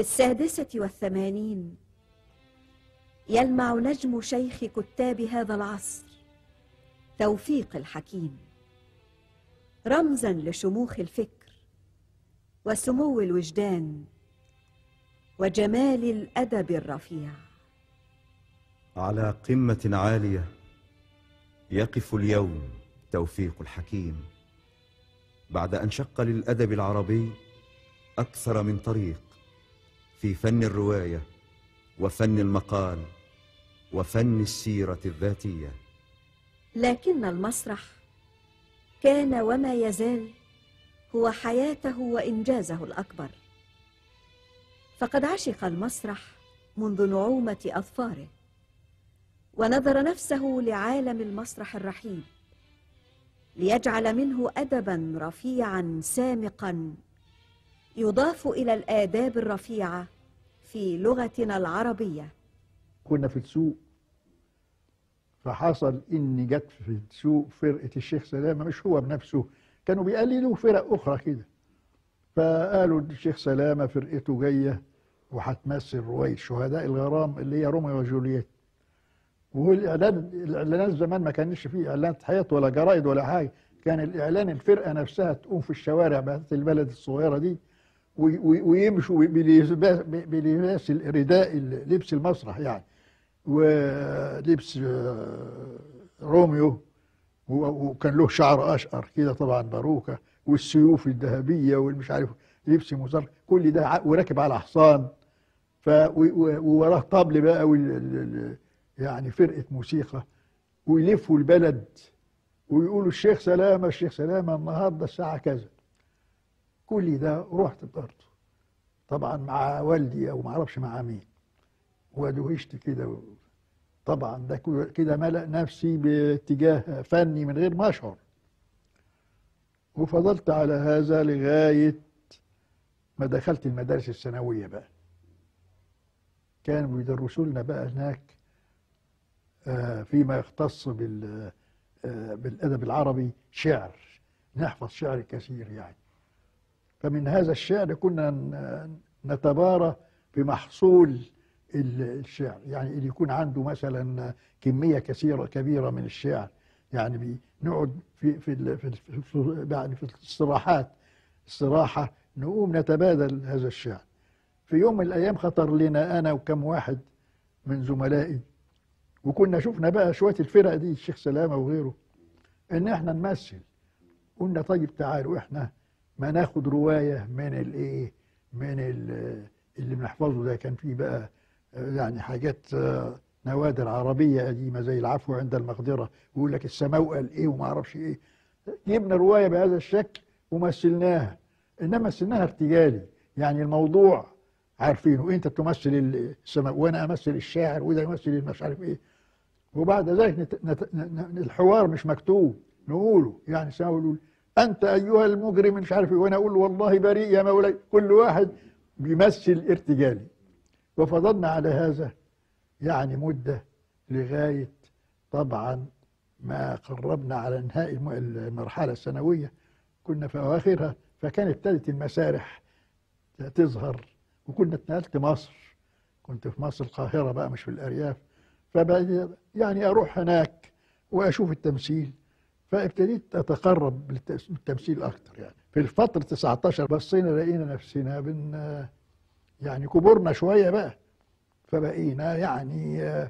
السادسة والثمانين يلمع نجم شيخ كتاب هذا العصر توفيق الحكيم رمزا لشموخ الفكر وسمو الوجدان وجمال الادب الرفيع على قمة عالية يقف اليوم توفيق الحكيم بعد أن شق للأدب العربي أكثر من طريق في فن الرواية وفن المقال وفن السيرة الذاتية لكن المسرح كان وما يزال هو حياته وانجازه الاكبر فقد عشق المسرح منذ نعومه اظفاره ونظر نفسه لعالم المسرح الرحيب ليجعل منه ادبا رفيعا سامقا يضاف الى الاداب الرفيعه في لغتنا العربيه كنا في السوق فحصل ان جت في السوق فرقه الشيخ سلامه مش هو بنفسه كانوا بيقلدوا فرق اخرى كده فقالوا الشيخ سلامه فرقته جايه وهتمثل روايه شهداء الغرام اللي هي روميو وجولييت والاعلان الاعلانات زمان ما كانش فيه اعلانات حياه ولا جرائد ولا حاجه كان الاعلان الفرقه نفسها تقوم في الشوارع بتاعت البلد الصغيره دي وي- وي- ويمشوا بلباس بلباس الرداء لبس المسرح يعني ولبس آه، روميو و- وكان له شعر اشقر كده طبعا باروكه والسيوف الذهبيه والمش عارف لبس مزار كل ده ع- وراكب على حصان ف و- و- ووراه طبل بقى وال ال- ال- يعني فرقه موسيقى ويلفوا البلد ويقولوا الشيخ سلامه الشيخ سلامه النهارده الساعه كذا كل ده رحت برضه طبعا مع والدي او ما اعرفش مع مين ودهشت كده طبعا ده كو- كده ملأ نفسي باتجاه فني من غير ما اشعر وفضلت على هذا لغايه ما دخلت المدارس الثانويه بقى كانوا بيدرسوا لنا بقى هناك آه، فيما يختص بال آه، بالادب العربي شعر نحفظ شعر كثير يعني فمن هذا الشعر كنا ن- نتبارى بمحصول ال- الشعر يعني اللي يكون عنده مثلا كمية كثيرة كبيرة من الشعر يعني بنقعد في في ال- في ال- في يعني في الاستراحات استراحة نقوم نتبادل هذا الشعر في يوم من الأيام خطر لنا أنا وكم واحد من زملائي وكنا شفنا بقى شوية الفرق دي الشيخ سلامة وغيره إن إحنا نمثل قلنا طيب تعالوا إحنا ما ناخد رواية من الإيه من ال- اللي بنحفظه ده كان فيه بقى آه، يعني حاجات آه، نوادر عربية قديمة زي العفو عند المقدرة ويقول لك السماء قال إيه وما أعرفش إيه جبنا رواية بهذا الشكل ومثلناها إنما مثلناها ارتجالي يعني الموضوع عارفينه أنت تمثل السماء وأنا أمثل الشاعر وده يمثل مش عارف إيه وبعد ذلك نت... نت... ن- الحوار مش مكتوب نقوله يعني السماء يقول أنت أيها المجرم مش عارف إيه وأنا أقول والله بريء يا مولاي كل واحد بيمثل ارتجالي وفضلنا على هذا يعني مدة لغاية طبعا ما قربنا على انهاء الم- المرحلة الثانوية كنا في أواخرها فكان ابتدت المسارح تظهر وكنا اتنقلت مصر كنت في مصر القاهرة بقى مش في الأرياف فبقى يعني أروح هناك وأشوف التمثيل فابتديت أتقرب بالت- بالتمثيل أكتر يعني في الفترة 19 بصينا لقينا نفسنا بن يعني كبرنا شوية بقى فبقينا يعني آه،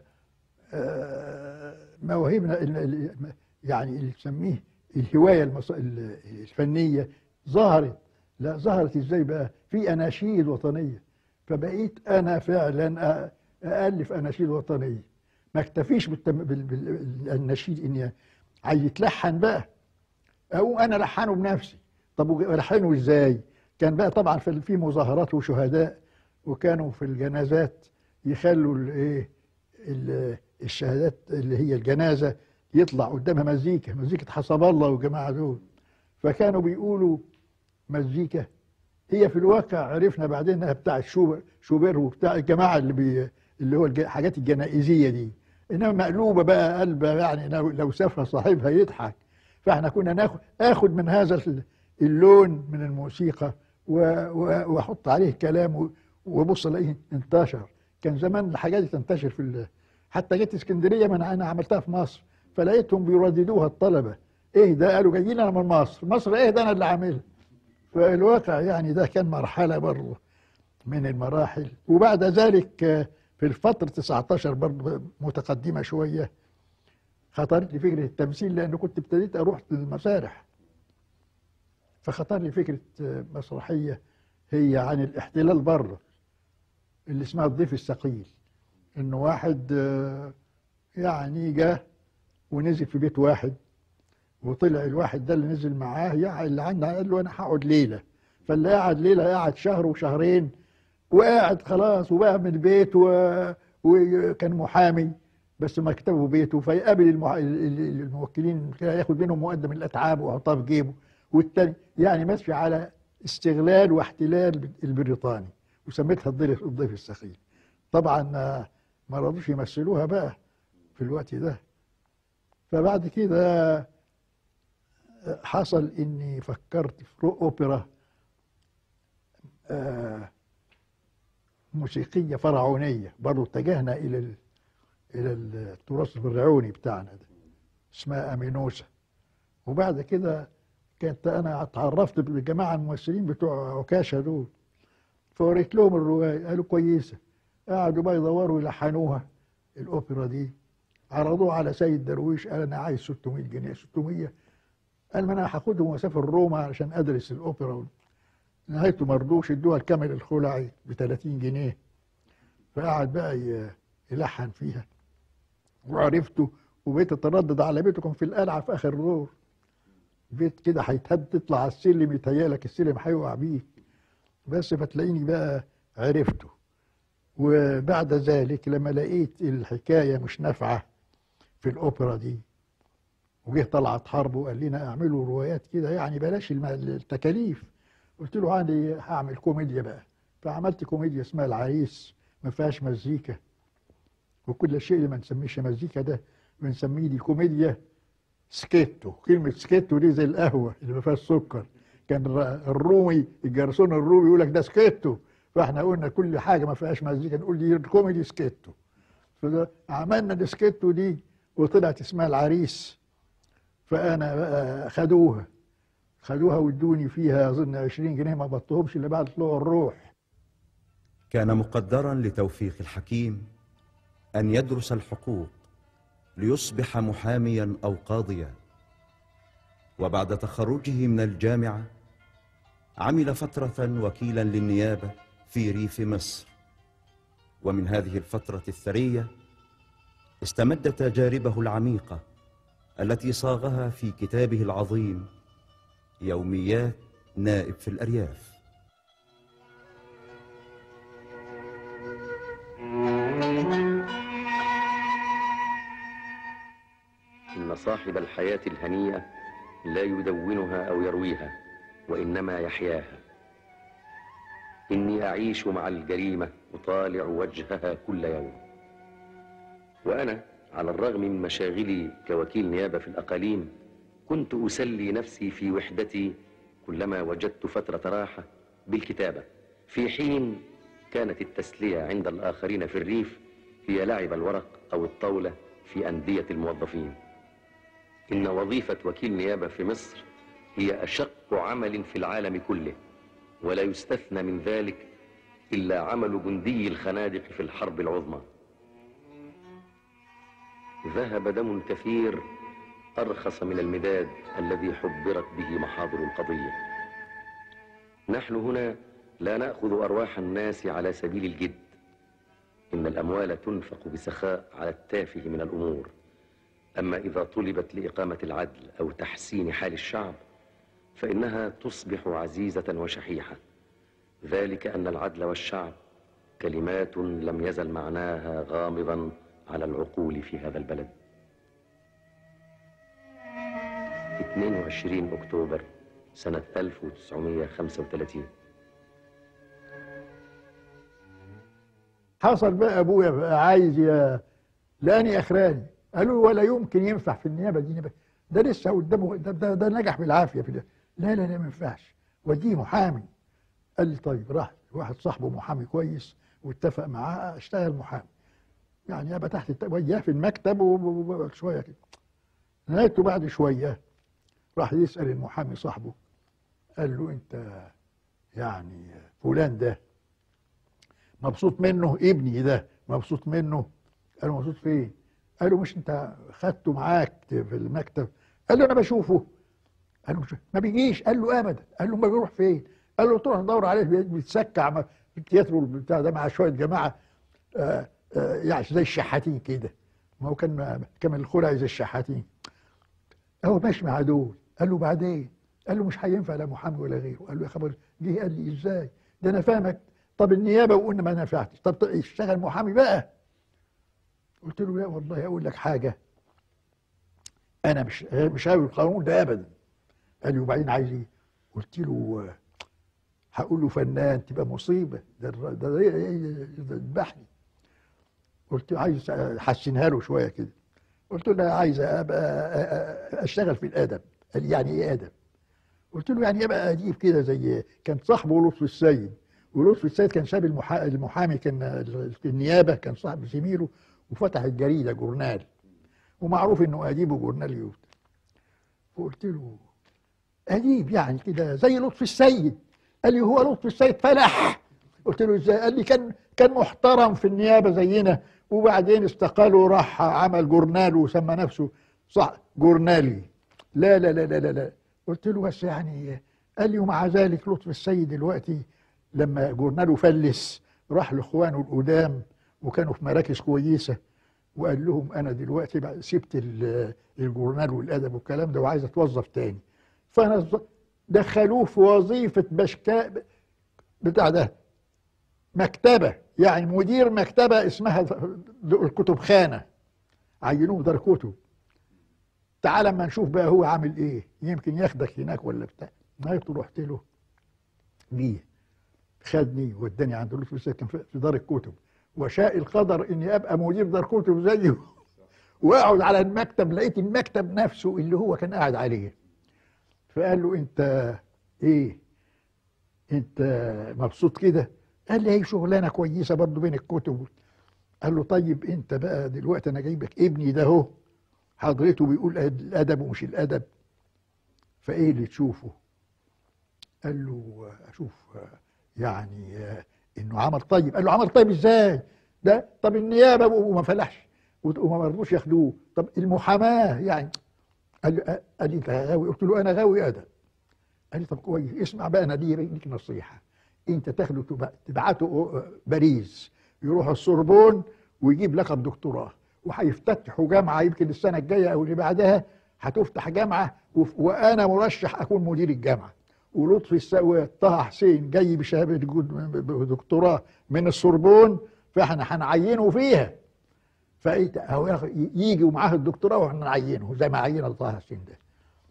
آه، مواهبنا ال- ال- يعني اللي تسميه الهواية المص- ال- الفنية ظهرت لا ظهرت ازاي بقى في أناشيد وطنية فبقيت أنا فعلا أ- أألف أناشيد وطنية ما اكتفيش بالتم- بال- بال- بالنشيد إني عايز يتلحن بقى أو أنا لحنه بنفسي طب وج- ألحنه إزاي كان بقى طبعا في في مظاهرات وشهداء وكانوا في الجنازات يخلوا الايه ال- الشهادات اللي هي الجنازه يطلع قدامها مزيكا مزيكا حسب الله والجماعه دول فكانوا بيقولوا مزيكا هي في الواقع عرفنا بعدين انها بتاع شوبر شوبير وبتاع الجماعه اللي بي اللي هو الحاجات الجنائزيه دي انما مقلوبه بقى قلبه يعني لو لو شافها صاحبها يضحك فاحنا كنا ناخد اخد من هذا ال- اللون من الموسيقى و- و- واحط عليه كلام و- وبص الاقيه انتشر كان زمان الحاجات دي تنتشر في ال... حتى جيت اسكندريه من انا عملتها في مصر فلقيتهم بيرددوها الطلبه ايه ده قالوا جايين انا من مصر مصر ايه ده انا اللي عاملها فالواقع يعني ده كان مرحله برضه من المراحل وبعد ذلك آه، في الفترة 19 برضه متقدمة شوية خطرت لي فكرة التمثيل لأن كنت ابتديت أروح للمسارح فخطر لي فكرة آه، مسرحية هي عن الاحتلال بره اللي اسمها الضيف الثقيل إنه واحد آه، يعني جه ونزل في بيت واحد وطلع الواحد ده اللي نزل معاه يعني اللي عنده قال له أنا هقعد ليلة فاللي قعد ليلة قعد شهر وشهرين وقاعد خلاص وبقى من البيت و... وكان محامي بس مكتبه بيته فيقابل المع... ال- ال- الموكلين كده ياخد منهم مقدم الاتعاب ويحطها في جيبه والتاني يعني ماشي على استغلال واحتلال البريطاني وسميتها الضيف الضيف السخيف طبعا آه، ما رضوش يمثلوها بقى في الوقت ده فبعد كده آه، حصل اني فكرت في اوبرا آه موسيقية فرعونية برضو اتجهنا إلى ال... إلى التراث الفرعوني بتاعنا ده اسمها أمينوسا وبعد كده كنت أنا اتعرفت بالجماعة الممثلين بتوع عكاشة دول فوريت لهم الرواية قالوا كويسة قعدوا بقى يدوروا يلحنوها الأوبرا دي عرضوها على سيد درويش قال أنا عايز 600 جنيه 600 قال ما أنا هاخدهم وأسافر روما عشان أدرس الأوبرا نهايته مرضوش ادوها الكامل الخلعي ب 30 جنيه فقعد بقى ي- يلحن فيها وعرفته وبقيت اتردد على بيته كان في القلعه في اخر دور بيت كده هيتهد تطلع على السلم يتهيألك السلم هيقع بيك بس فتلاقيني بقى عرفته وبعد ذلك لما لقيت الحكايه مش نافعه في الاوبرا دي وجه طلعت حرب وقال لنا اعملوا روايات كده يعني بلاش الم- التكاليف قلت له عندي هعمل كوميديا بقى فعملت كوميديا اسمها العريس ما فيهاش مزيكا وكل الشيء اللي ما نسميش مزيكا ده بنسميه دي كوميديا سكيتو كلمة سكيتو دي زي القهوة اللي ما فيهاش سكر كان الر- الرومي الجرسون الرومي يقول لك ده سكيتو فاحنا قلنا كل حاجة ما فيهاش مزيكا نقول دي كوميدي سكيتو فده عملنا السكيتو دي وطلعت اسمها العريس فانا بقى خدوها خدوها وادوني فيها اظن 20 جنيه ما بطهمش الا بعد طلوع الروح كان مقدرا لتوفيق الحكيم ان يدرس الحقوق ليصبح محاميا او قاضيا وبعد تخرجه من الجامعه عمل فتره وكيلا للنيابه في ريف مصر ومن هذه الفتره الثريه استمد تجاربه العميقه التي صاغها في كتابه العظيم يوميات نائب في الارياف إن صاحب الحياة الهنية لا يدونها أو يرويها وإنما يحياها إني أعيش مع الجريمة أطالع وجهها كل يوم وأنا على الرغم من مشاغلي كوكيل نيابة في الأقاليم كنت أسلي نفسي في وحدتي كلما وجدت فترة راحة بالكتابة في حين كانت التسلية عند الآخرين في الريف هي لعب الورق أو الطاولة في أندية الموظفين إن وظيفة وكيل نيابة في مصر هي أشق عمل في العالم كله ولا يستثنى من ذلك إلا عمل جندي الخنادق في الحرب العظمى ذهب دم كثير أرخص من المداد الذي حضرت به محاضر القضية نحن هنا لا نأخذ أرواح الناس على سبيل الجد إن الأموال تنفق بسخاء على التافه من الأمور أما إذا طلبت لإقامة العدل أو تحسين حال الشعب فإنها تصبح عزيزة وشحيحة ذلك أن العدل والشعب كلمات لم يزل معناها غامضا على العقول في هذا البلد 22 أكتوبر سنة 1935 حصل بقى ابويا بقى عايز ي- لاني اخراني قالوا ولا يمكن ينفع في النيابه دي نيابة. ده لسه قدامه ده, ده, ده نجح بالعافيه في ده لا لا لا ما ينفعش وديه محامي قال لي طيب راح واحد صاحبه محامي كويس واتفق معاه اشتغل محامي يعني ابقى تحت الت- وياه في المكتب وشويه كده لقيته بعد شويه راح يسال المحامي صاحبه قال له انت يعني فلان ده مبسوط منه ابني ده مبسوط منه قال له مبسوط فين قال له مش انت خدته معاك في المكتب قال له انا بشوفه قال له مش ما بيجيش قال له ابدا قال له ما بيروح فين قال له تروح تدور عليه بي- بيتسكع مع- في التياترو بتاع ده مع شويه جماعه آه آه يعني زي الشحاتين كده ما هو كان كان الخلع زي الشحاتين هو ماشي مع دول قال له بعدين قال له مش هينفع لا محامي ولا غيره قال له يا خبر جه قال لي ازاي ده انا فاهمك طب النيابه وقلنا ما نفعتش طب ط- اشتغل محامي بقى قلت له لا والله اقول لك حاجه انا مش مش هاوي القانون ده ابدا قال لي وبعدين عايز ايه قلت له آه، هقول له فنان تبقى مصيبه ده الر- ده ده ده يذبحني قلت له عايز احسنها له شويه كده قلت له لا عايز ابقى أ- أ- اشتغل في الادب قال لي يعني ايه ادب قلت له يعني ابقى اديب كده زي كان صاحبه لطفي السيد ولطفي السيد كان ساب المحا... المحامي كان ال- النيابه كان صاحب زميله وفتح الجريده جورنال ومعروف انه اديب وجورنالي وبتاع. فقلت له اديب يعني كده زي لطفي السيد قال لي هو لطفي السيد فلح قلت له ازاي قال لي كان كان محترم في النيابه زينا وبعدين استقال وراح عمل جورنال وسمى نفسه صح جورنالي لا لا لا لا لا, لا. قلت له بس يعني قال لي ومع ذلك لطفي السيد دلوقتي لما جورناله فلس راح لاخوانه القدام وكانوا في مراكز كويسه وقال لهم انا دلوقتي بقى سبت ال- الجورنال والادب والكلام ده وعايز اتوظف تاني فانا ز- دخلوه في وظيفه بشكاء بتاع ده مكتبه يعني مدير مكتبه اسمها الكتب خانه عينوه دار كتب تعال اما نشوف بقى هو عامل ايه يمكن ياخدك هناك ولا بتاع نهايته رحت له بيه خدني وداني عند لطفي السيد كان في في دار الكتب وشاء القدر اني ابقى مدير دار كتب زيه واقعد على المكتب لقيت المكتب نفسه اللي هو كان قاعد عليه فقال له انت ايه انت مبسوط كده قال لي هي شغلانه كويسه برضو بين الكتب قال له طيب انت بقى دلوقتي انا جايبك ابني ده اهو حضرته بيقول الادب ومش الادب فايه اللي تشوفه قال له اشوف يعني انه عمل طيب قال له عمل طيب ازاي ده طب النيابه وما فلحش وما رضوش ياخدوه طب المحاماه يعني قال لي قال لي انت غاوي قلت له انا غاوي ادب قال لي طب كويس اسمع بقى انا ليه ليك نصيحه انت تاخده تبع- تبعته باريس يروح السوربون ويجيب لقب دكتوراه وهيفتتحوا جامعه يمكن السنه الجايه او اللي بعدها هتفتح جامعه وف- وانا مرشح اكون مدير الجامعه ولطفي السوي طه حسين جاي بشهاده جود- دكتوراه من السوربون فاحنا هنعينه فيها فايه هو ياخد- يجي ومعاه الدكتوراه واحنا نعينه زي ما عينا طه حسين ده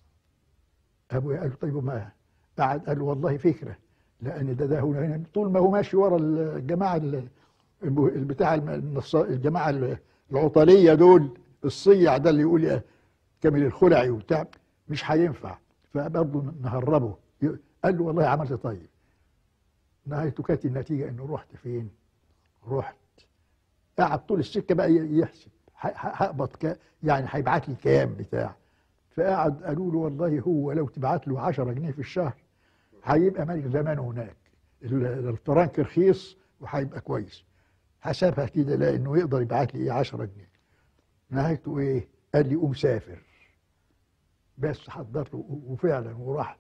ابويا قال له طيب ما قعد قال له والله فكره لان ده ده هو يعني طول ما هو ماشي ورا الجماعه ال- الب- بتاع الم- النص- الجماعه ال- العطليه دول الصيع ده اللي يقول يا كامل الخلعي وبتاع مش هينفع فبرضه نهربه ي- قال له والله عملت طيب نهايته كانت النتيجه انه رحت فين؟ رحت قعد طول السكه بقى ي- يحسب ه- ه- هقبض كا يعني هيبعت لي كام بتاع فقعد قالوا له والله هو لو تبعت له 10 جنيه في الشهر هيبقى ملك زمانه هناك ال- الفرنك رخيص وهيبقى كويس حسبها كده لقى انه يقدر يبعت لي ايه 10 جنيه نهايته ايه؟ قال لي قوم سافر بس حضرت له وفعلا وراح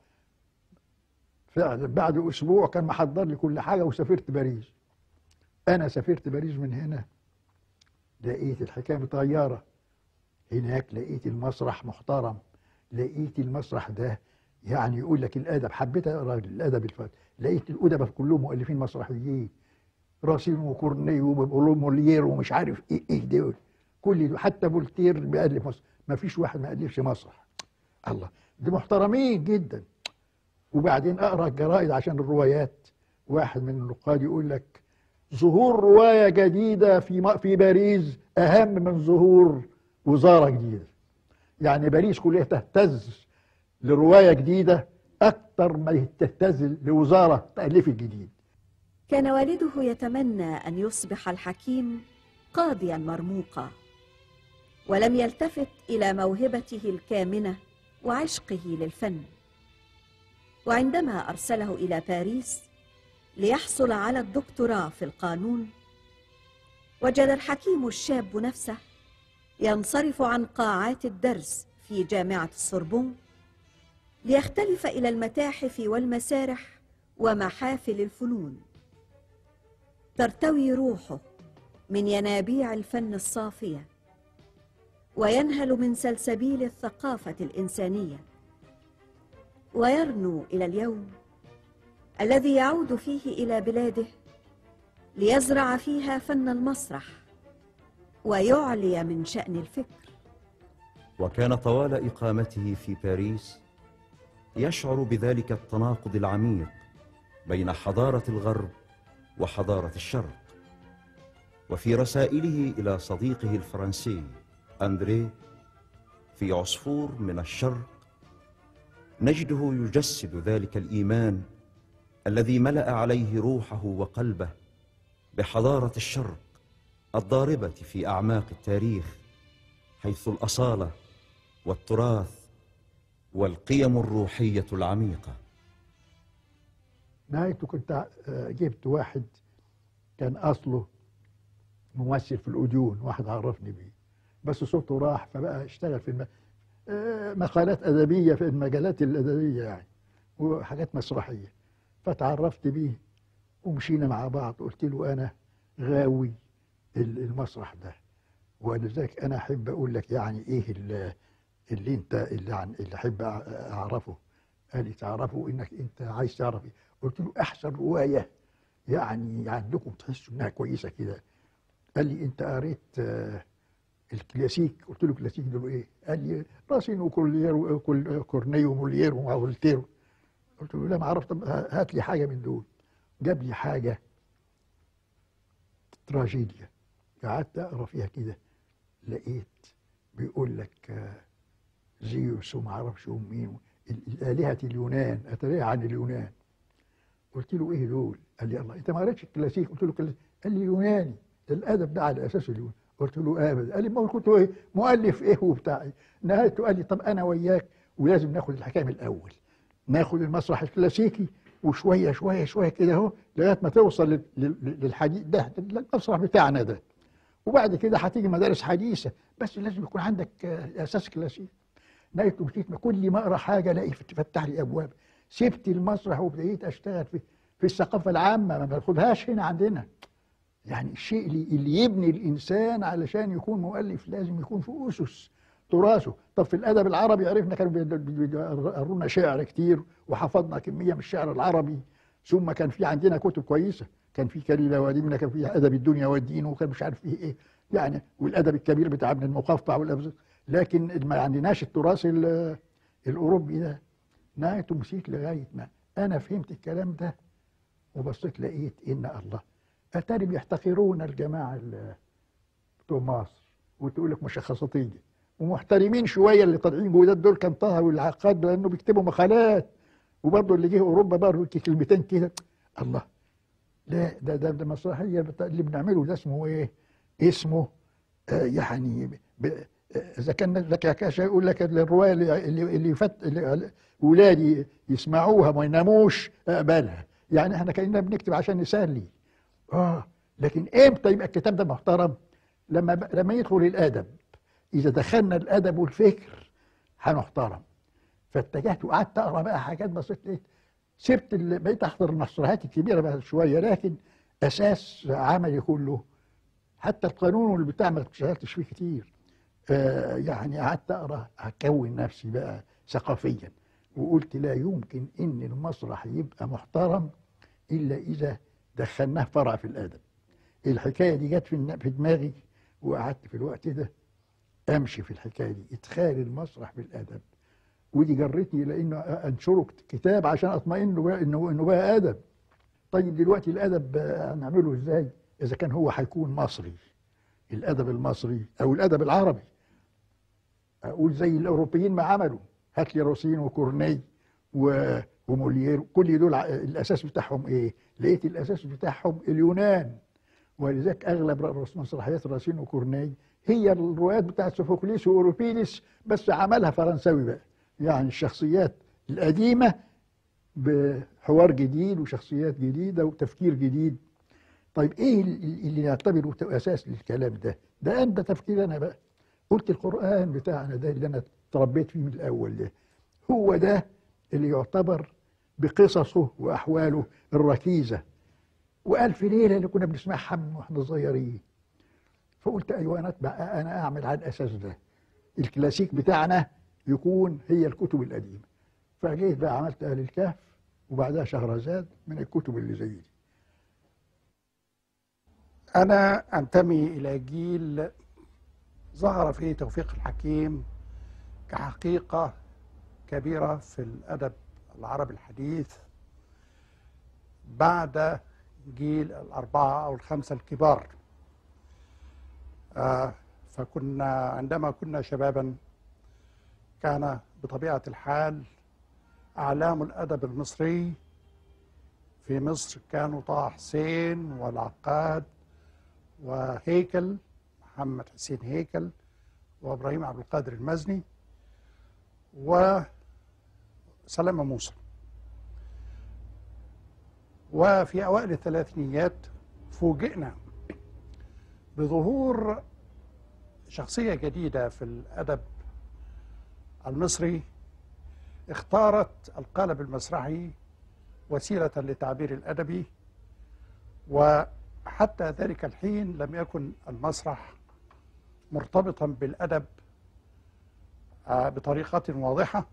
فعلا بعد اسبوع كان محضر لي كل حاجه وسافرت باريس انا سافرت باريس من هنا لقيت الحكايه متغيره هناك لقيت المسرح محترم لقيت المسرح ده يعني يقول لك الادب حبيت اقرا الادب الفات لقيت الادباء كلهم مؤلفين مسرحيين راسين وكورني وموليير ومش عارف ايه ايه دول كل دول حتى فولتير بيألف مسرح ما فيش واحد ما ألفش مسرح الله دي محترمين جدا وبعدين اقرا الجرائد عشان الروايات واحد من النقاد يقول لك ظهور روايه جديده في م- في باريس اهم من ظهور وزاره جديده يعني باريس كلها تهتز لروايه جديده اكتر ما تهتز لوزاره تاليف الجديد كان والده يتمنى ان يصبح الحكيم قاضيا مرموقا ولم يلتفت الى موهبته الكامنه وعشقه للفن وعندما ارسله الى باريس ليحصل على الدكتوراه في القانون وجد الحكيم الشاب نفسه ينصرف عن قاعات الدرس في جامعه السوربون ليختلف الى المتاحف والمسارح ومحافل الفنون ترتوي روحه من ينابيع الفن الصافيه وينهل من سلسبيل الثقافه الانسانيه ويرنو الى اليوم الذي يعود فيه الى بلاده ليزرع فيها فن المسرح ويعلي من شان الفكر وكان طوال إقامته في باريس يشعر بذلك التناقض العميق بين حضارة الغرب وحضارة الشرق وفي رسائله إلى صديقه الفرنسي أندري في عصفور من الشرق نجده يجسد ذلك الإيمان الذي ملأ عليه روحه وقلبه بحضارة الشرق الضاربة في أعماق التاريخ حيث الأصالة والتراث والقيم الروحية العميقة نهايته كنت آه، جبت واحد كان اصله ممثل في الاوديون واحد عرفني بيه بس صوته راح فبقى اشتغل في الم... آه، مقالات ادبيه في المجالات الادبيه يعني وحاجات مسرحيه فتعرفت بيه ومشينا مع بعض قلت له انا غاوي ال- المسرح ده ولذلك انا احب اقول لك يعني ايه ال- اللي انت اللي عن اللي احب أع- اعرفه قال لي تعرفه انك انت عايز تعرف ايه قلت له احسن روايه يعني عندكم تحسوا انها كويسه كده قال لي انت قريت آه، الكلاسيك قلت له كلاسيك دول ايه قال لي راسين وكولير وكل- كورني وموليير وفولتير قلت له لا ما عرفت طب هات لي حاجه من دول جاب لي حاجه تراجيديا قعدت اقرا فيها كده لقيت بيقول لك آه، زيوس وما اعرفش مين ال- الالهه اليونان اتريها عن اليونان قلت له ايه دول؟ قال لي الله انت ما قريتش الكلاسيك؟ قلت له كلاسيك قال لي يوناني الادب ده على اساس اليونان قلت له ابدا قال لي ما كنت ايه مؤلف ايه وبتاع إيه؟ نهايته قال لي طب انا وياك ولازم ناخد الحكايه من الاول ناخد المسرح الكلاسيكي وشويه شويه شويه كده اهو لغايه ما توصل لل- لل- للحديث ده المسرح بتاعنا ده وبعد كده هتيجي مدارس حديثه بس لازم يكون عندك آه، اساس كلاسيكي نهايته مشيت ما كل ما اقرا حاجه الاقي تفتح لي ابواب سبت المسرح وابتديت اشتغل في في الثقافه العامه ما باخدهاش هنا عندنا يعني الشيء اللي, اللي يبني الانسان علشان يكون مؤلف لازم يكون في اسس تراثه طب في الادب العربي عرفنا كانوا بيد- بيقرونا شعر كتير وحفظنا كميه من الشعر العربي ثم كان في عندنا كتب كويسه كان في كليله وديمنا كان في ادب الدنيا والدين وكان مش عارف فيه ايه يعني والادب الكبير بتاع ابن المقفع والابزق لكن ما عندناش التراث ال- الاوروبي ده نهايته مشيت لغايه ما انا فهمت الكلام ده وبصيت لقيت ان الله اتاري بيحتقرون الجماعه ال- بتوع مصر وتقول لك مشخصاتيه ومحترمين شويه اللي طالعين جداد دول كان طه والعقاد لانه بيكتبوا مقالات وبرضه اللي جه اوروبا برضه كلمتين كده الله لا ده ده, ده مسرحيه بتاع اللي بنعمله ده اسمه ايه؟ اسمه آه يعني ب- آه، اذا كان لك يا كاشا يقول لك الروايه اللي اللي, اللي فت اللي ولادي يسمعوها ما يناموش اقبلها يعني احنا كاننا بنكتب عشان نسلي اه لكن امتى يبقى الكتاب ده محترم؟ لما ب- لما يدخل الادب اذا دخلنا الادب والفكر هنحترم فاتجهت وقعدت اقرا بقى حاجات بسيطه لقيت سبت ال- بقيت احضر المسرحيات الكبيره بقى شويه لكن اساس عملي كله حتى القانون والبتاع ما اشتغلتش فيه كتير آه يعني قعدت اقرا اكون نفسي بقى ثقافيا وقلت لا يمكن ان المسرح يبقى محترم الا اذا دخلناه فرع في الادب الحكايه دي جت في الن- في دماغي وقعدت في الوقت ده امشي في الحكايه دي ادخال المسرح بالادب ودي جرتني لانه انشره كتاب عشان اطمئن له بقى انه انه بقى ادب طيب دلوقتي الادب بقى هنعمله ازاي اذا كان هو هيكون مصري الادب المصري او الادب العربي اقول زي الاوروبيين ما عملوا هات لي روسين وكورني و- وموليير كل دول ع- الاساس بتاعهم ايه؟ لقيت الاساس بتاعهم اليونان ولذلك اغلب رأس مسرحيات راسين وكورني هي الروايات بتاعت سوفوكليس واوروبيدس بس عملها فرنساوي بقى يعني الشخصيات القديمه بحوار جديد وشخصيات جديده وتفكير جديد طيب ايه ال- ال- اللي نعتبره اساس للكلام ده؟ ده ده تفكير انا بقى قلت القران بتاعنا ده اللي انا تربيت فيه من الاول ده هو ده اللي يعتبر بقصصه واحواله الركيزه والف ليله اللي كنا بنسمعها من واحنا صغيرين فقلت ايوه انا اتبع انا اعمل على الاساس ده الكلاسيك بتاعنا يكون هي الكتب القديمه فجيت بقى عملت اهل الكهف وبعدها شهرزاد من الكتب اللي زي دي أنا أنتمي إلى جيل ظهر فيه توفيق الحكيم كحقيقة كبيرة في الأدب العربي الحديث بعد جيل الأربعة أو الخمسة الكبار آه، فكنا عندما كنا شبابا كان بطبيعة الحال أعلام الأدب المصري في مصر كانوا طه حسين والعقاد وهيكل محمد حسين هيكل وابراهيم عبد القادر المزني وسلامة موسى وفي اوائل الثلاثينيات فوجئنا بظهور شخصية جديدة في الأدب المصري اختارت القالب المسرحي وسيلة للتعبير الأدبي وحتى ذلك الحين لم يكن المسرح مرتبطا بالأدب آه، بطريقة واضحة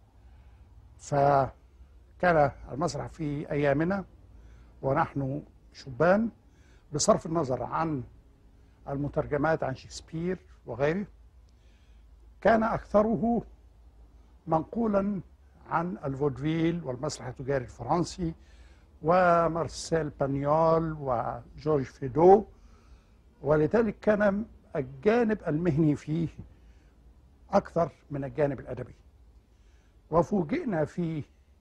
فكان المسرح في أيامنا ونحن شبان بصرف النظر عن المترجمات عن شكسبير وغيره كان أكثره منقولا عن الفودفيل والمسرح التجاري الفرنسي ومارسيل بانيول وجورج فيدو ولذلك كان الجانب المهني فيه أكثر من الجانب الأدبي وفوجئنا في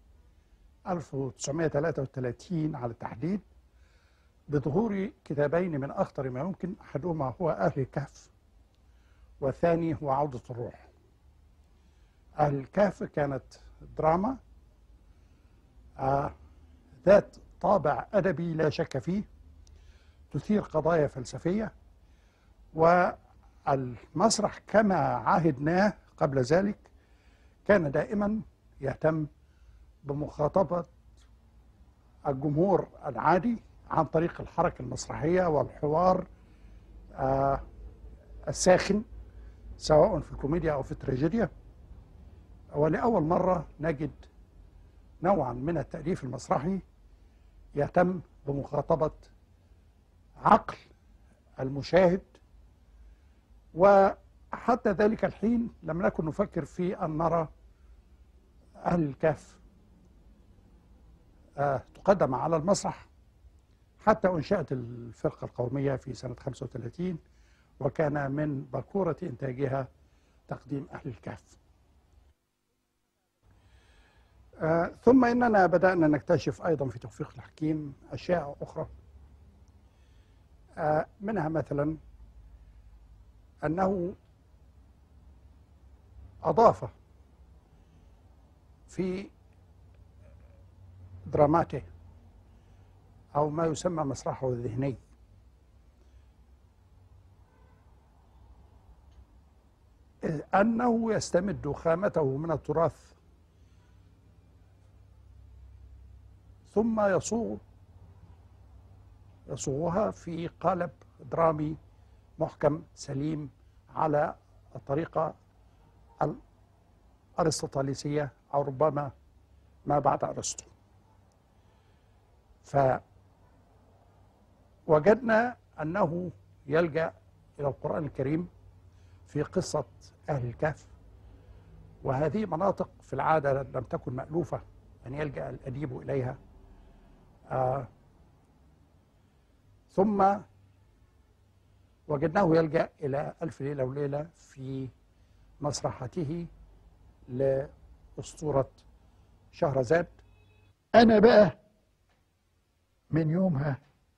1933 على التحديد بظهور كتابين من أخطر ما يمكن أحدهما هو أهل الكهف والثاني هو عودة الروح أهل الكهف كانت دراما آه ذات طابع أدبي لا شك فيه تثير قضايا فلسفية والمسرح كما عاهدناه قبل ذلك كان دائما يهتم بمخاطبة الجمهور العادي عن طريق الحركة المسرحية والحوار آه الساخن سواء في الكوميديا أو في التراجيديا ولأول مرة نجد نوعا من التأليف المسرحي يهتم بمخاطبة عقل المشاهد وحتى ذلك الحين لم نكن نفكر في أن نرى أهل الكهف آه، تقدم على المسرح حتى أنشأت الفرقة القومية في سنة 35 وكان من بكورة إنتاجها تقديم أهل الكهف آه، ثم إننا بدأنا نكتشف أيضا في توفيق الحكيم أشياء أخرى آه، منها مثلا أنه أضاف في دراماته أو ما يسمى مسرحه الذهني إذ أنه يستمد خامته من التراث ثم يصوغ يصوغها في قالب درامي محكم سليم على الطريقة الأرسطاليسية أو ربما ما بعد أرسطو فوجدنا أنه يلجأ إلى القرآن الكريم في قصة أهل الكهف وهذه مناطق في العادة لم تكن مألوفة أن يلجأ الأديب إليها آه ثم وجدناه يلجأ إلى ألف ليلة وليلة في مسرحته لأسطورة شهرزاد أنا بقى من يومها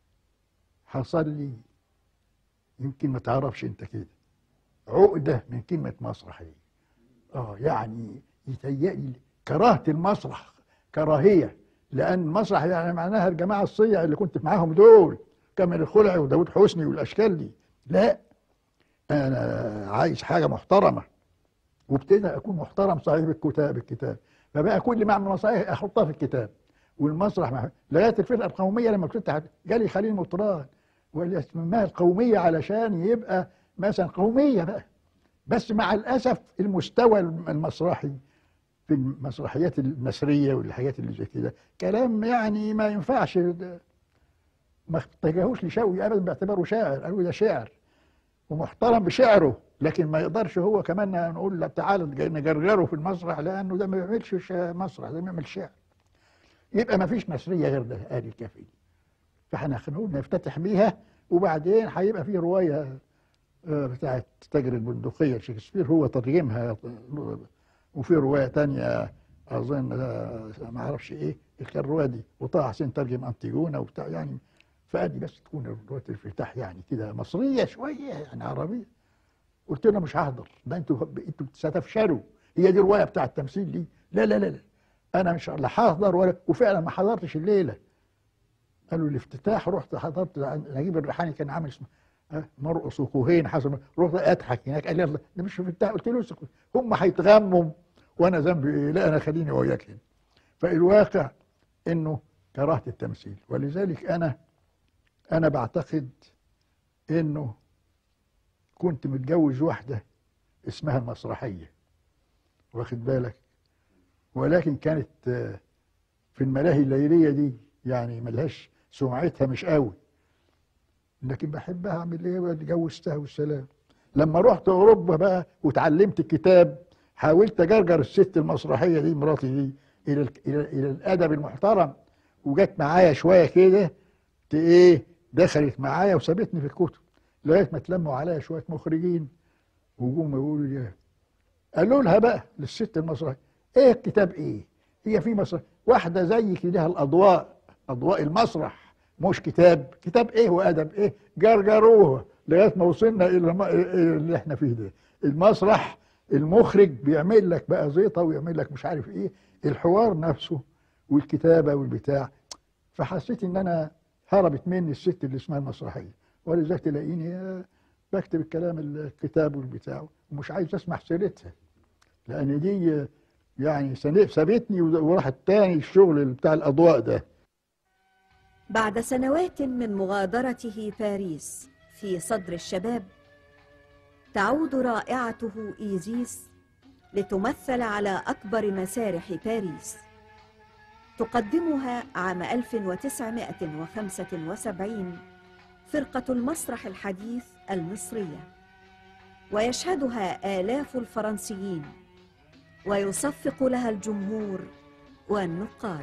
حصل لي يمكن ما تعرفش أنت كده عقدة من كلمة مسرح دي اه يعني يتهيألي كراهة المسرح كراهية لأن المسرح يعني معناها الجماعة الصيع اللي كنت معاهم دول كامل الخلعي وداود حسني والأشكال دي لا أنا عايز حاجة محترمة وابتدى أكون محترم صاحب الكتاب الكتاب فبقى كل ما أعمل مسرحية أحطها في الكتاب والمسرح مع... لغاية الفرقة القومية لما كنت جالي خليل مطران واللي اسمها القومية علشان يبقى مثلا قومية بقى بس مع الأسف المستوى المسرحي في المسرحيات النثرية والحاجات اللي زي كده كلام يعني ما ينفعش ما اتجهوش لشوقي أبدا باعتباره شاعر قالوا ده شعر ومحترم بشعره لكن ما يقدرش هو كمان نقول لا تعالى نجرجره في المسرح لأنه ده ما بيعملش مسرح ده بيعمل شعر يبقى ما فيش نثرية غير ده آل الكافي فاحنا نقول نفتتح بيها وبعدين هيبقى في رواية بتاعت تاجر البندقية شكسبير هو ترجمها وفي رواية تانية أظن ما أعرفش إيه كان الرواية دي وطه حسين ترجم أنتيجونا وبتاع يعني فأدي بس تكون رواية الافتتاح يعني كده مصرية شوية يعني عربية قلت له مش هحضر ده انتوا انتوا ستفشلوا هي دي الرواية بتاع التمثيل دي لا لا لا لا أنا مش لا هحضر ولا وفعلا ما حضرتش الليلة قالوا الافتتاح رحت حضرت نجيب الريحاني كان عامل اسمه مرقص وكوهين حسب رحت اضحك هناك قال لي ده مش في بتاع قلت له هم هيتغموا وانا ذنبي ايه؟ لا انا خليني وياك هنا. فالواقع انه كرهت التمثيل ولذلك انا انا بعتقد انه كنت متجوز واحده اسمها المسرحيه واخد بالك ولكن كانت في الملاهي الليليه دي يعني ملهاش سمعتها مش قوي لكن بحبها اعمل ايه اتجوزتها والسلام لما رحت اوروبا بقى وتعلمت الكتاب حاولت اجرجر الست المسرحيه دي مراتي دي الى الى, إلى الادب المحترم وجت معايا شويه كده ايه دخلت معايا وسابتني في الكتب لغايه ما تلموا عليا شويه مخرجين وجم يقولوا لي قالوا لها بقى للست المسرحيه ايه الكتاب ايه؟ هي في مسرح واحده زيك لها الاضواء اضواء المسرح مش كتاب كتاب ايه وادب ايه جرجروها لغايه ما وصلنا الى اللي احنا فيه ده المسرح المخرج بيعمل لك بقى زيطه ويعمل لك مش عارف ايه الحوار نفسه والكتابه والبتاع فحسيت ان انا هربت مني الست اللي اسمها المسرحيه ولذلك تلاقيني بكتب الكلام الكتاب والبتاع ومش عايز اسمع سيرتها لان دي يعني سابتني وراحت تاني الشغل بتاع الاضواء ده بعد سنوات من مغادرته باريس في صدر الشباب تعود رائعته إيزيس لتمثل على أكبر مسارح باريس تقدمها عام 1975 فرقة المسرح الحديث المصرية ويشهدها آلاف الفرنسيين ويصفق لها الجمهور والنقاد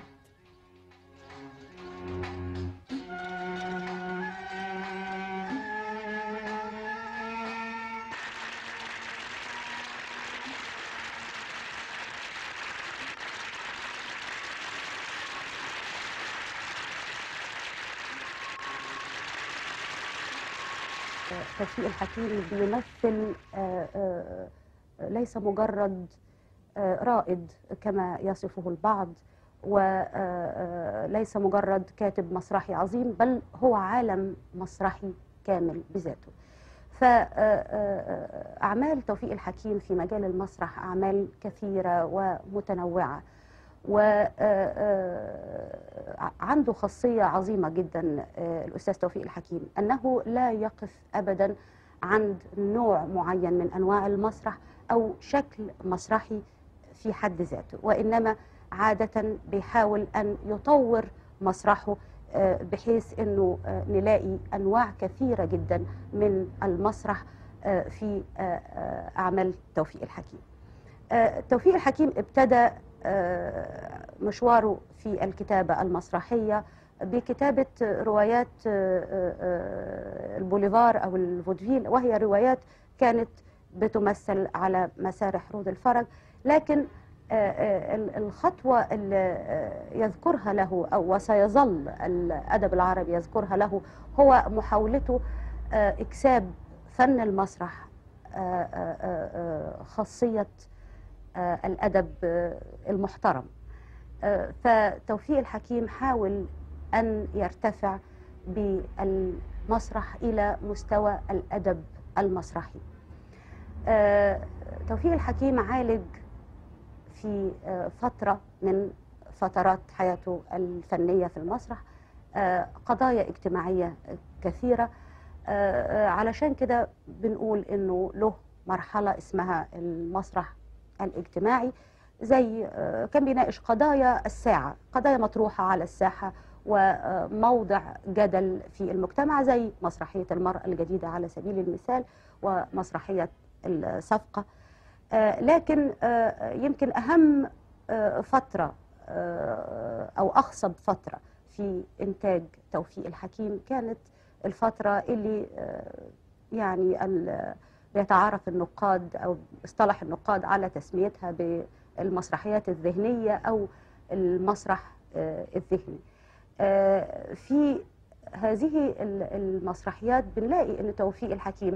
توفيق الحكيم بيمثل ليس مجرد رائد كما يصفه البعض وليس مجرد كاتب مسرحي عظيم بل هو عالم مسرحي كامل بذاته فأعمال توفيق الحكيم في مجال المسرح أعمال كثيرة ومتنوعة وعنده خاصية عظيمة جدا الأستاذ توفيق الحكيم أنه لا يقف أبدا عند نوع معين من أنواع المسرح أو شكل مسرحي في حد ذاته وإنما عادة بيحاول أن يطور مسرحه بحيث أنه نلاقي أنواع كثيرة جدا من المسرح في أعمال توفيق الحكيم توفيق الحكيم ابتدى مشواره في الكتابة المسرحية بكتابة روايات البوليفار أو الفودفيل وهي روايات كانت بتمثل على مسارح رود الفرج لكن آه، آه، ال- الخطوة اللي آه، يذكرها له أو وسيظل الأدب العربي يذكرها له هو محاولته آه، إكساب فن المسرح آه، آه، آه، خاصية آه، الأدب آه، المحترم آه، فتوفيق الحكيم حاول أن يرتفع بالمسرح إلى مستوى الأدب المسرحي آه، توفيق الحكيم عالج في آه، فترة من فترات حياته الفنية في المسرح آه، قضايا اجتماعية كثيرة آه، آه، علشان كده بنقول انه له مرحلة اسمها المسرح الاجتماعي زي آه، كان بيناقش قضايا الساعة قضايا مطروحة على الساحة وموضع جدل في المجتمع زي مسرحية المرأة الجديدة على سبيل المثال ومسرحية الصفقة آه، لكن آه، يمكن أهم آه، فترة آه، أو أخصب فترة في إنتاج توفيق الحكيم كانت الفترة اللي آه، يعني ال- بيتعارف النقاد أو اصطلح النقاد على تسميتها بالمسرحيات الذهنية أو المسرح آه، الذهني آه، في هذه ال- المسرحيات بنلاقي أن توفيق الحكيم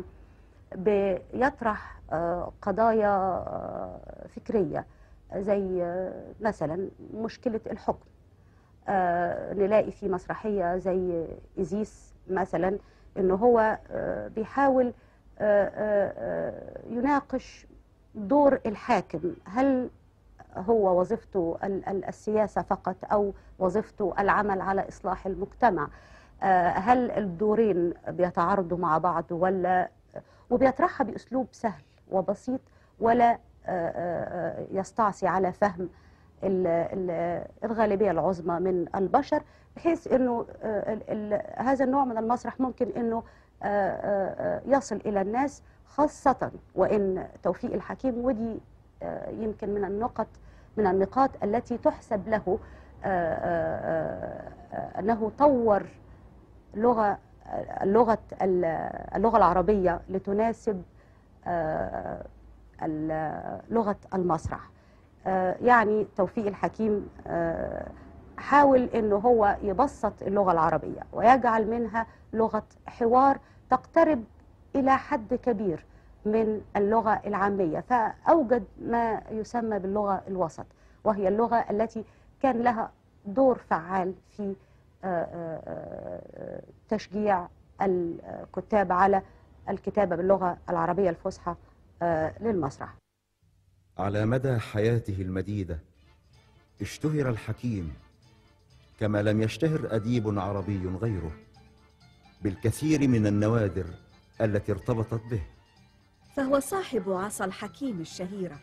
بيطرح آه، قضايا آه، فكرية زي آه، مثلا مشكلة الحكم آه، نلاقي في مسرحية زي إزيس مثلا إنه هو آه، بيحاول آه، آه، آه، يناقش دور الحاكم هل هو وظيفته ال- ال- السياسة فقط أو وظيفته العمل على إصلاح المجتمع آه، هل الدورين بيتعارضوا مع بعض ولا وبيطرحها بأسلوب سهل وبسيط ولا آه، آه، آه، يستعصي على فهم ال- ال- الغالبية العظمى من البشر بحيث أنه آه، ال- ال- هذا النوع من المسرح ممكن أنه آه، آه، آه، يصل إلى الناس خاصة وإن توفيق الحكيم ودي آه، يمكن من النقط من النقاط التي تحسب له آه، آه، آه، أنه طور لغة اللغة اللغة العربية لتناسب آه، ال- لغة المسرح آه، يعني توفيق الحكيم آه، حاول انه هو يبسط اللغة العربية ويجعل منها لغة حوار تقترب الى حد كبير من اللغة العامية فأوجد ما يسمى باللغة الوسط وهي اللغة التي كان لها دور فعال في آه، آه، آه، تشجيع الكتاب على الكتابة باللغة العربية الفصحى آه، للمسرح على مدى حياته المديدة اشتهر الحكيم كما لم يشتهر أديب عربي غيره بالكثير من النوادر التي ارتبطت به فهو صاحب عصا الحكيم الشهيرة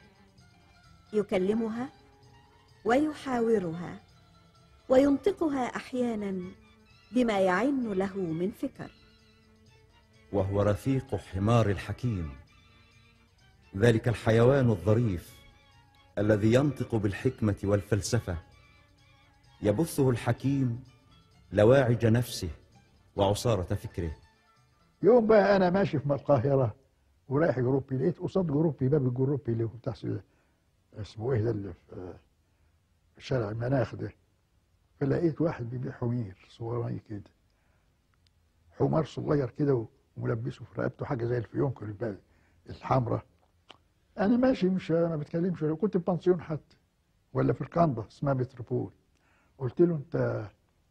يكلمها ويحاورها وينطقها أحيانا بما يعن له من فكر وهو رفيق حمار الحكيم ذلك الحيوان الظريف الذي ينطق بالحكمة والفلسفة يبثه الحكيم لواعج نفسه وعصارة فكره يوم بقى انا ماشي في القاهره ورايح جروبي لقيت قصاد جروبي باب الجروبي اللي هو بتاع س- اسمه ايه ده اللي في في شارع المناخ ده فلقيت واحد بيبيع حمير صغيرين كده حمار صغير كده وملبسه في رقبته حاجه زي الفيونكه البلد الحمراء انا ماشي مش ما بتكلمش كنت في بنسيون حتى ولا في الكندا اسمها متروبول قلت له انت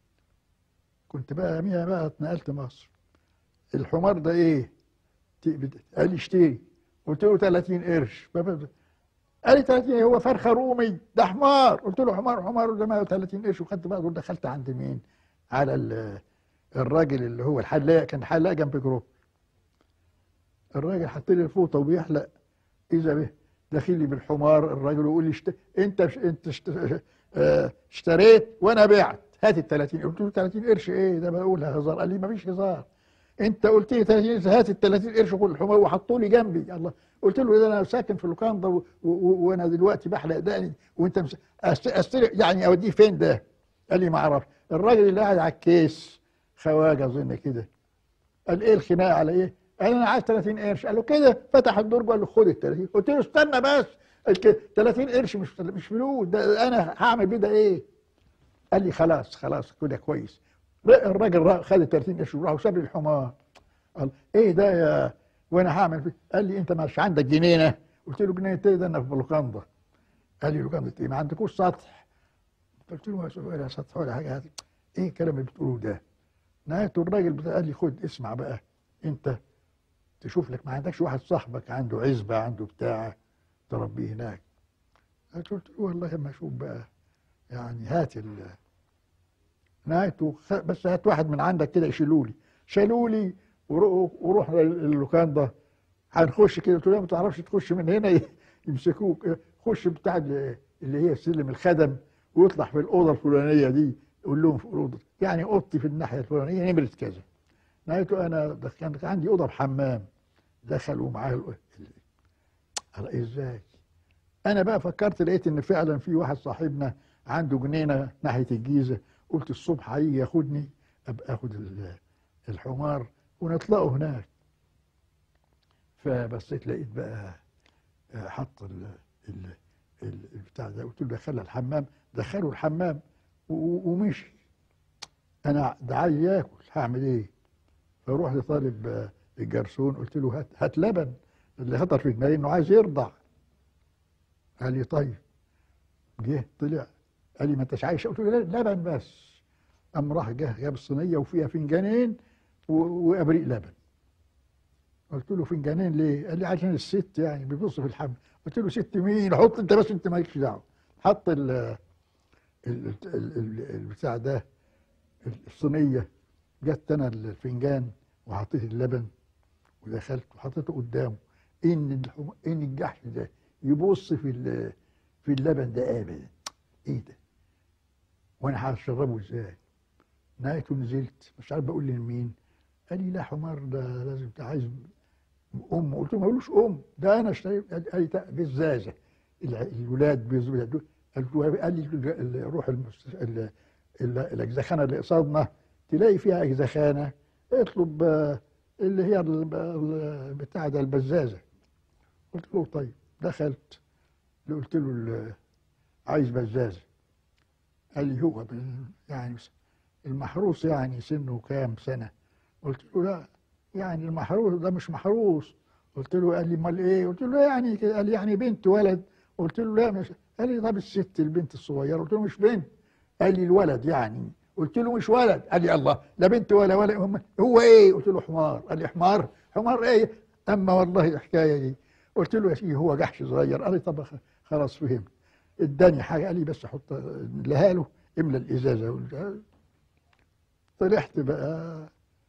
كنت بقى يوميها بقى اتنقلت مصر الحمار ده ايه؟ ت- بت- قال لي اشتري قلت له 30 قرش فب- قال لي 30 إيه؟ هو فرخه رومي ده حمار قلت له حمار حمار ده ما 30 قرش وخدت بقى دول دخلت عند مين؟ على ال- الراجل اللي هو الحلاق كان حلاق جنب جروب الراجل حط لي الفوطه وبيحلق اذا به داخل لي بالحمار الراجل يقول لي اشت... انت ش... انت اشت... اه، اشتريت وانا بعت هات ال 30 قلت له 30 قرش ايه ده بقولها هزار قال لي ما فيش هزار انت قلت لي 30 قرش هات ال 30 قرش كل الحمار وحطوا لي جنبي الله قلت له ده انا ساكن في اللوكاندا و... و... و... وانا دلوقتي بحلق دقني وانت مس... أست... أستلق يعني اوديه فين ده؟ قال لي ما اعرفش الراجل اللي قاعد على الكيس خواجه اظن كده قال ايه الخناقه على ايه؟ قال انا عايز 30 قرش قال له كده فتح الدرج وقال له خد ال 30 قلت له استنى بس الك- 30 قرش مش مش فلوس ده انا هعمل بيه ده ايه؟ قال لي خلاص خلاص كده كويس الراجل را- خد ال 30 قرش وراح وساب لي الحمار قال ايه ده يا وانا هعمل فيه قال لي انت مش عندك جنينه قلت له جنينه ايه ده انا في بلوكاندا قال لي لوكاندا ايه ما عندكوش سطح قلت له يا ولا سطح ولا حاجه هات. ايه الكلام اللي بتقوله ده نهايته الراجل بتاع قال لي خد اسمع بقى انت تشوف لك ما عندكش واحد صاحبك عنده عزبه عنده بتاع تربيه هناك قلت له والله ما اشوف بقى يعني هات ال نهايته خ- بس هات واحد من عندك كده يشيلوا لي شالوا لي ورو- وروح اللوكان ده هنخش كده قلت له لا ما تعرفش تخش من هنا ي- يمسكوك خش بتاع ال- اللي هي سلم الخدم ويطلع في الاوضه الفلانيه دي قول لهم في الاوضه يعني اوضتي في الناحيه الفلانيه نمره كذا نهايته انا ده كان عندي اوضه بحمام دخلوا معاه ال- ال- قال ازاي انا بقى فكرت لقيت ان فعلا في واحد صاحبنا عنده جنينه ناحيه الجيزه قلت الصبح هيجي ياخدني ابقى اخد ال- الحمار ونطلعوا هناك فبصيت لقيت بقى آه، حط ال ال ال- البتاع ده قلت له دخلها الحمام دخله الحمام و- و- ومشي انا ده عايز ياكل هعمل ايه فروح لطالب آه، الجرسون قلت له هات هات لبن اللي خطر في دماغي انه عايز يرضع قال لي طيب جه طلع قال لي ما انتش عايش قلت له لا، لبن بس قام راح جه جاب الصينيه وفيها فنجانين و- وابريق لبن قلت له فنجانين ليه؟ قال لي عشان الست يعني بيبص في الحمل قلت له ست مين؟ حط انت بس انت مالكش دعوه حط ال ال- ال- ال- البتاع ده الصينيه جت انا الفنجان وحطيت اللبن ودخلت وحطيته قدامه ان الحم... ان الجحش ده يبص في ال... في اللبن ده ابدا ايه ده وانا هشربه ازاي نهايته نزلت مش عارف بقول لمين قال لي لا حمار ده لازم انت عايز ام قلت له ملوش ام ده انا اشتريت قال لي لا، بزازه الع- الولاد بيزازوا قلت له قال لي ال- ال- روح المست... ال... ال- الاجزخانه اللي قصادنا تلاقي فيها اجزخانه اطلب آه، اللي هي ال- ال- بتاع ده البزازه قلت له طيب دخلت قلت له ال- عايز بزازه قال لي هو بال- يعني المحروس يعني سنه كام سنه قلت له لا يعني المحروس ده مش محروس قلت له قال لي امال ايه قلت له يعني كده قال لي يعني بنت ولد قلت له لا مش قال لي طب الست البنت الصغيره قلت له مش بنت قال لي الولد يعني قلت له مش ولد قال لي الله لا بنت ولا ولا هم هو ايه قلت له حمار قال لي حمار حمار ايه اما والله الحكايه دي قلت له يا سيدي هو جحش صغير قال لي طب خ- خلاص فهمت اداني حاجه قال لي بس حط لها له املى الازازه قلت طلعت بقى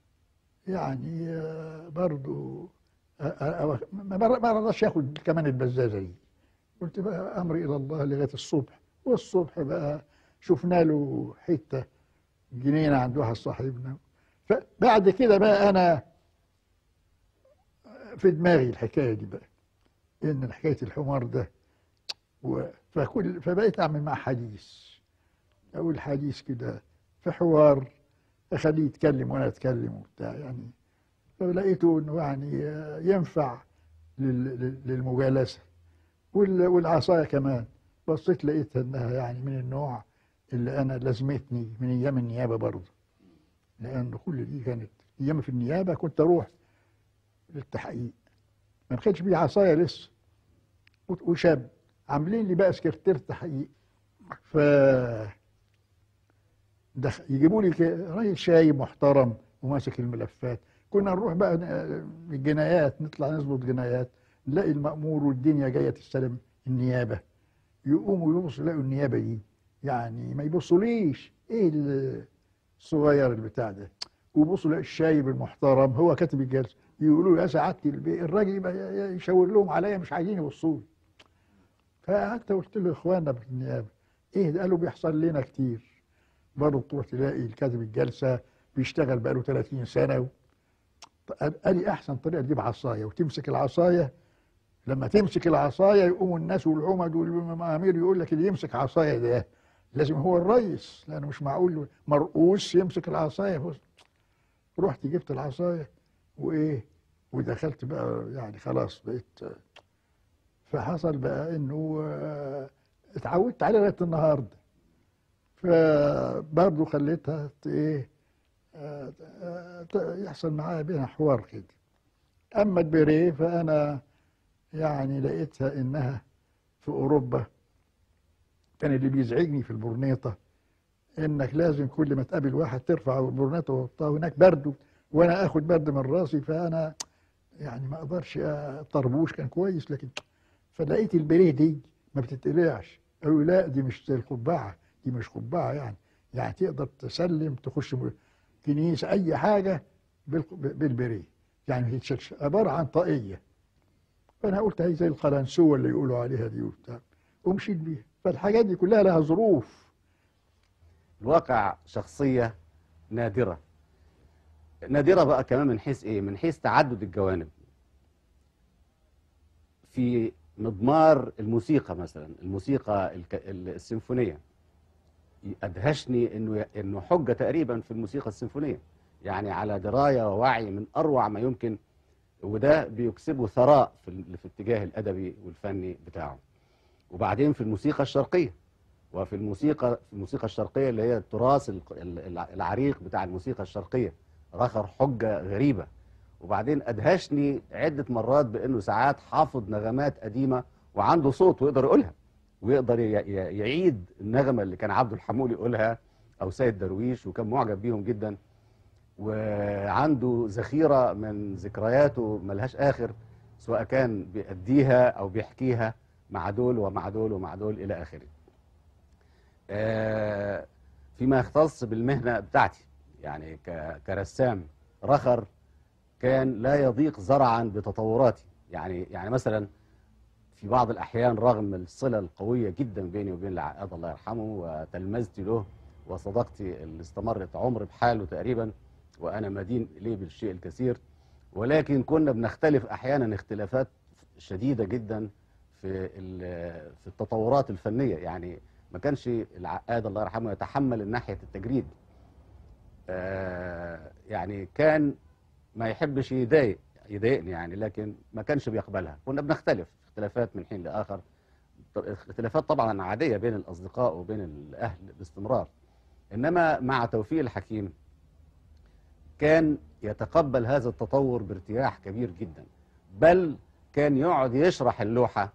يعني آه، برضو آه، آه، آه، ما ما رضاش ياخد كمان البزازه دي قلت بقى امري الى الله لغايه الصبح والصبح بقى شفنا له حته جنينه عند واحد صاحبنا فبعد كده بقى انا في دماغي الحكايه دي بقى ان حكايه الحمار ده و- فكل فبقيت اعمل معاه حديث اقول حديث كده في حوار اخليه يتكلم وانا اتكلم وبتاع يعني فلقيته انه يعني ينفع لل- لل- للمجالسه وال- والعصايه كمان بصيت لقيتها انها يعني من النوع اللي انا لازمتني من ايام النيابه برضه لان كل دي كانت ايام في النيابه كنت اروح للتحقيق ما كانش في عصايه لسه و- وشاب عاملين لي بقى سكرتير تحقيق ف دخ... يجيبوا لي ك- راجل شايب محترم وماسك الملفات كنا نروح بقى ن- الجنايات نطلع نظبط جنايات نلاقي المأمور والدنيا جايه تستلم النيابه يقوموا يبصوا يلاقوا النيابه دي يعني ما يبصوليش ايه الصغير البتاع ده ويبصوا يلاقوا الشايب المحترم هو كاتب الجلسه يقولوا له يا سعاده البي الراجل يبقى ي- ي- يشاور لهم عليا مش عايزين يبصوا لي فقعدت قلت له اخواننا في النيابه ايه ده قالوا بيحصل لنا كتير برضه تروح تلاقي الكاتب الجلسه بيشتغل بقاله 30 سنه و... قال لي احسن طريقه تجيب عصايه وتمسك العصايه لما تمسك العصايه يقوموا الناس والعمد والامير يقول لك اللي يمسك عصايه ده لازم هو الرئيس لانه مش معقول مرؤوس يمسك العصايه بص. رحت جبت العصايه وايه ودخلت بقى يعني خلاص بقيت فحصل بقى انه آه، اتعودت عليه لغايه النهارده فبرضه خليتها ت- ايه آه، آه، ت- يحصل معايا بينها حوار كده اما البريه فانا يعني لقيتها انها في اوروبا كان اللي بيزعجني في البرنيطه انك لازم كل ما تقابل واحد ترفع البرنيطه وتحطها هناك برد وانا اخد برد من راسي فانا يعني ما اقدرش طربوش كان كويس لكن فلقيت البريه دي ما بتتقلعش قالوا لي لا دي مش زي القبعه دي مش قبعه يعني يعني تقدر تسلم تخش م- كنيسه اي حاجه بالق- بالبريه يعني هي تش- عباره عن طاقيه فانا قلت هي زي القلنسوه اللي يقولوا عليها دي وبتاع ومشيت بيها فالحاجات دي كلها لها ظروف الواقع شخصية نادرة نادرة بقى كمان من حيث ايه من حيث تعدد الجوانب في مضمار الموسيقى مثلا الموسيقى الك- السيمفونية أدهشني انه انه حجة تقريبا في الموسيقى السيمفونية يعني على دراية ووعي من أروع ما يمكن وده بيكسبه ثراء في, ال- في الاتجاه الأدبي والفني بتاعه وبعدين في الموسيقى الشرقية وفي الموسيقى في الموسيقى الشرقية اللي هي التراث الق- ال- الع- العريق بتاع الموسيقى الشرقية رخر حجة غريبة وبعدين أدهشني عدة مرات بأنه ساعات حافظ نغمات قديمة وعنده صوت ويقدر يقولها ويقدر ي- ي- يعيد النغمة اللي كان عبد الحمول يقولها أو سيد درويش وكان معجب بيهم جدا وعنده ذخيرة من ذكرياته ملهاش آخر سواء كان بيأديها أو بيحكيها مع دول ومع دول ومع دول إلى آخره آه، فيما يختص بالمهنة بتاعتي يعني ك- كرسام رخر كان لا يضيق زرعا بتطوراتي يعني يعني مثلا في بعض الأحيان رغم الصلة القوية جدا بيني وبين العقاد الله يرحمه وتلمذتي له وصداقتي اللي استمرت عمر بحاله تقريبا وأنا مدين إليه بالشيء الكثير ولكن كنا بنختلف أحيانا اختلافات شديدة جدا في ال- في التطورات الفنية يعني ما كانش العقاد الله يرحمه يتحمل الناحية التجريد آه، يعني كان ما يحبش يضايق يضايقني يعني لكن ما كانش بيقبلها كنا بنختلف اختلافات من حين لآخر اختلافات طبعا عادية بين الأصدقاء وبين الأهل باستمرار إنما مع توفيق الحكيم كان يتقبل هذا التطور بارتياح كبير جدا بل كان يقعد يشرح اللوحة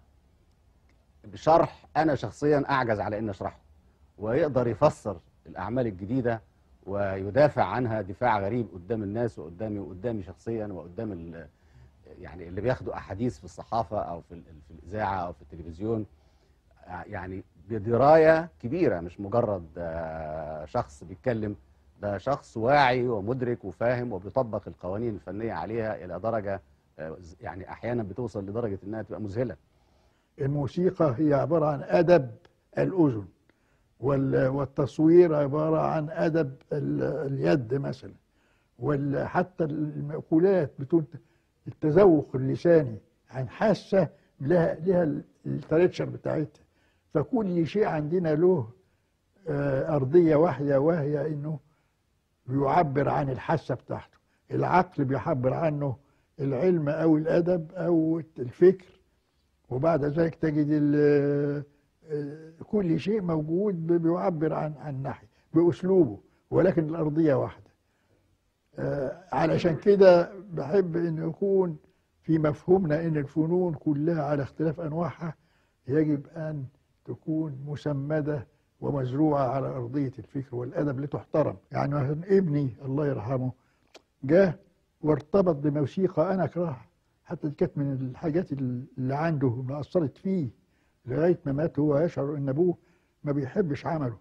بشرح أنا شخصيا أعجز على أن أشرحه ويقدر يفسر الأعمال الجديدة ويدافع عنها دفاع غريب قدام الناس وقدامي وقدامي شخصيا وقدام ال- يعني اللي بياخدوا أحاديث في الصحافة أو في, ال- في الإذاعة أو في التلفزيون يعني بدراية كبيرة مش مجرد آه، شخص بيتكلم ده شخص واعي ومدرك وفاهم وبيطبق القوانين الفنية عليها إلى درجة آه، يعني أحيانا بتوصل لدرجة إنها تبقى مذهلة الموسيقى هي عبارة عن أدب الأذن وال- والتصوير عبارة عن أدب ال- اليد مثلا وحتى المأكولات بتكون التذوق اللساني عن حاسة لها لها التريتشر بتاعتها فكل شيء عندنا له آه، أرضية واحدة وهي إنه بيعبر عن الحاسة بتاعته العقل بيعبر عنه العلم أو الأدب أو الفكر وبعد ذلك تجد ال- آه، كل شيء موجود ب- بيعبر عن عن ناحية بأسلوبه ولكن الأرضية واحدة آه، علشان كده بحب أن يكون في مفهومنا أن الفنون كلها على اختلاف أنواعها يجب أن تكون مسمدة ومزروعة على أرضية الفكر والأدب لتحترم يعني مثلا ابني الله يرحمه جاء وارتبط بموسيقى أنا أكرهها حتى دي كانت من الحاجات اللي عنده اللي أثرت فيه لغاية ما مات هو يشعر أن أبوه ما بيحبش عمله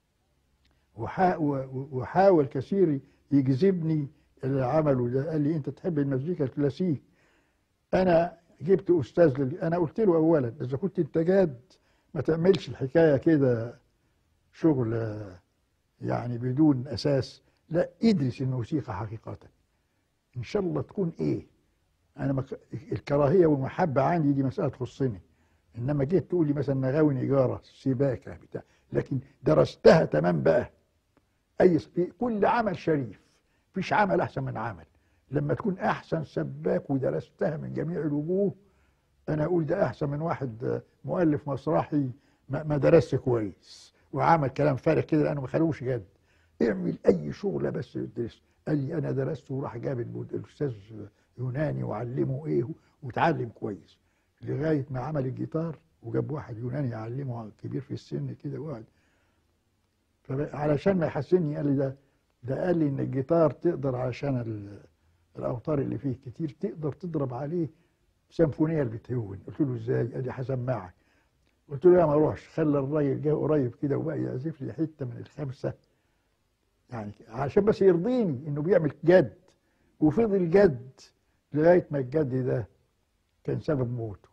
وحا- و- وحاول كثير يجذبني اللي عمله ده قال لي أنت تحب المزيكا الكلاسيك أنا جبت أستاذ لل... أنا قلت له أولا إذا كنت أنت جاد ما تعملش الحكاية كده شغل آه، يعني بدون أساس لا ادرس الموسيقى حقيقة إن شاء الله تكون إيه أنا مك... الكراهية والمحبة عندي دي مسألة تخصني إنما جيت تقول لي مثلا نغاوي نجارة سباكة بتاع لكن درستها تمام بقى أي في كل عمل شريف مفيش عمل أحسن من عمل لما تكون أحسن سباك ودرستها من جميع الوجوه انا اقول ده احسن من واحد آه، مؤلف مسرحي ما ما درسش كويس وعمل كلام فارغ كده لانه ما خلوش جد اعمل اي شغله بس يدرس قال لي انا درست وراح جاب المد- الاستاذ يوناني وعلمه ايه وتعلم كويس لغايه ما عمل الجيتار وجاب واحد يوناني يعلمه كبير في السن كده وقعد فب- علشان ما يحسني قال لي ده ده قال لي ان الجيتار تقدر علشان ال- الاوتار اللي فيه كتير تقدر تضرب عليه سيمفونيه البيتهوفن قلت له ازاي قال لي هسمعك قلت له لا ما اروحش خلى الراجل جه قريب كده وبقى يعزف لي حته من الخمسه يعني عشان بس يرضيني انه بيعمل جد وفضل جد لغايه ما الجد ده كان سبب موته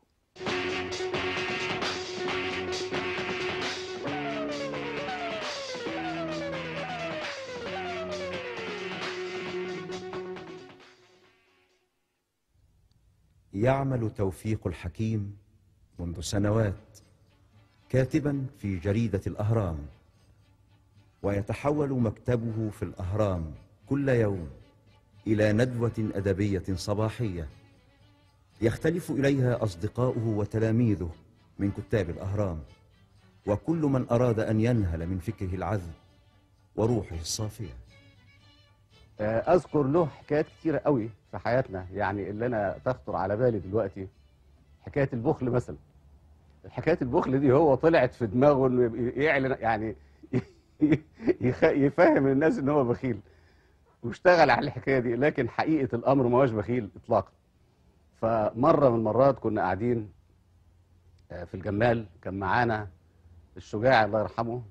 يعمل توفيق الحكيم منذ سنوات كاتبا في جريدة الأهرام ويتحول مكتبه في الأهرام كل يوم إلى ندوة أدبية صباحية يختلف إليها أصدقاؤه وتلاميذه من كتاب الأهرام وكل من أراد أن ينهل من فكره العذب وروحه الصافية آه، اذكر له حكايات كتيره قوي في حياتنا يعني اللي انا تخطر على بالي دلوقتي حكايه البخل مثلا الحكايه البخل دي هو طلعت في دماغه انه يبقى يعلن يعني يخ- يفهم الناس ان هو بخيل واشتغل على الحكايه دي لكن حقيقه الامر ما هوش بخيل اطلاقا فمره من المرات كنا قاعدين آه، في الجمال كان معانا الشجاع الله يرحمه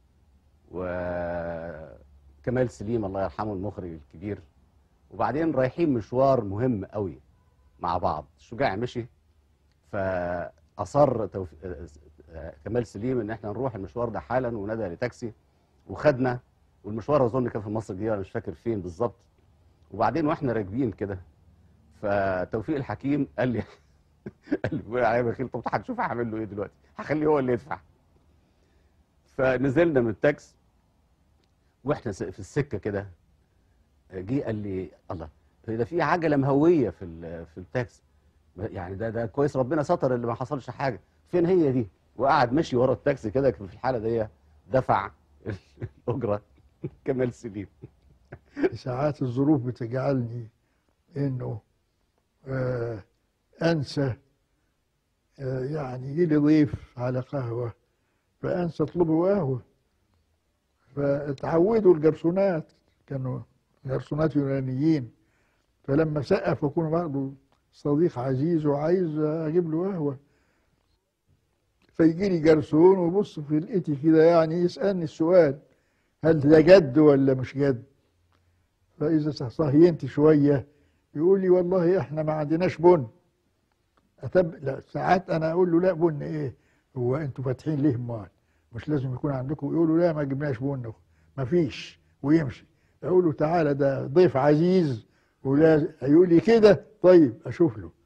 وكمال سليم الله يرحمه المخرج الكبير وبعدين رايحين مشوار مهم قوي مع بعض الشجاع مشي فأصر توف... آه، كمال سليم ان احنا نروح المشوار ده حالا ونادى لتاكسي وخدنا والمشوار اظن كان في مصر الجديده أنا مش فاكر فين بالظبط وبعدين واحنا راكبين كده فتوفيق الحكيم قال لي قال لي بقول عليا بخيل طب هنشوف هعمل له ايه دلوقتي هخليه هو اللي يدفع فنزلنا من التاكس واحنا س- في السكه كده جه قال لي الله ده في عجله مهويه في ال- في التاكسي يعني ده ده كويس ربنا ستر اللي ما حصلش حاجه فين هي دي وقعد مشي ورا التاكسي كده في الحاله دي دفع الاجره كمال سليم ساعات الظروف بتجعلني انه آه انسى آه يعني يجي لي ضيف على قهوه فانسى اطلبه قهوه فتعودوا الجرسونات كانوا جرسونات يونانيين فلما سقف يكون برضه صديق عزيز وعايز اجيب له قهوه فيجي لي جرسون ويبص في لقيتي كده يعني يسالني السؤال هل ده جد ولا مش جد؟ فإذا صهينت شوية يقول لي والله إحنا ما عندناش بن أتب... لا ساعات أنا أقول له لا بن إيه هو أنتوا فاتحين ليه مال مش لازم يكون عندكم يقولوا لا ما جبناش بن ما فيش ويمشي أقول له تعالى ده ضيف عزيز ولا يقول لي كده طيب أشوف له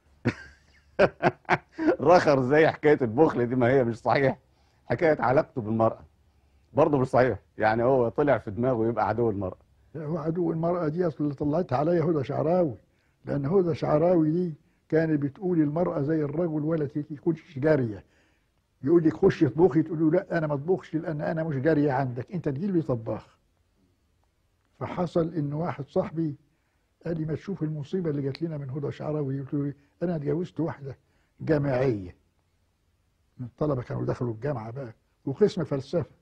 رخر زي حكايه البخل دي ما هي مش صحيح حكايه علاقته بالمراه برضه مش صحيح يعني هو طلع في دماغه يبقى عدو المراه هو عدو المرأة دي أصل اللي طلعتها عليا هدى شعراوي لأن هدى شعراوي دي كانت بتقول المرأة زي الرجل ولا تكونش جارية يقول لك خش اطبخي تقول له لا أنا ما اطبخش لأن أنا مش جارية عندك أنت تجيب لي طباخ فحصل إن واحد صاحبي قال لي ما تشوف المصيبة اللي جات لنا من هدى شعراوي قلت له أنا اتجوزت واحدة جامعية الطلبة كانوا دخلوا الجامعة بقى وقسم فلسفة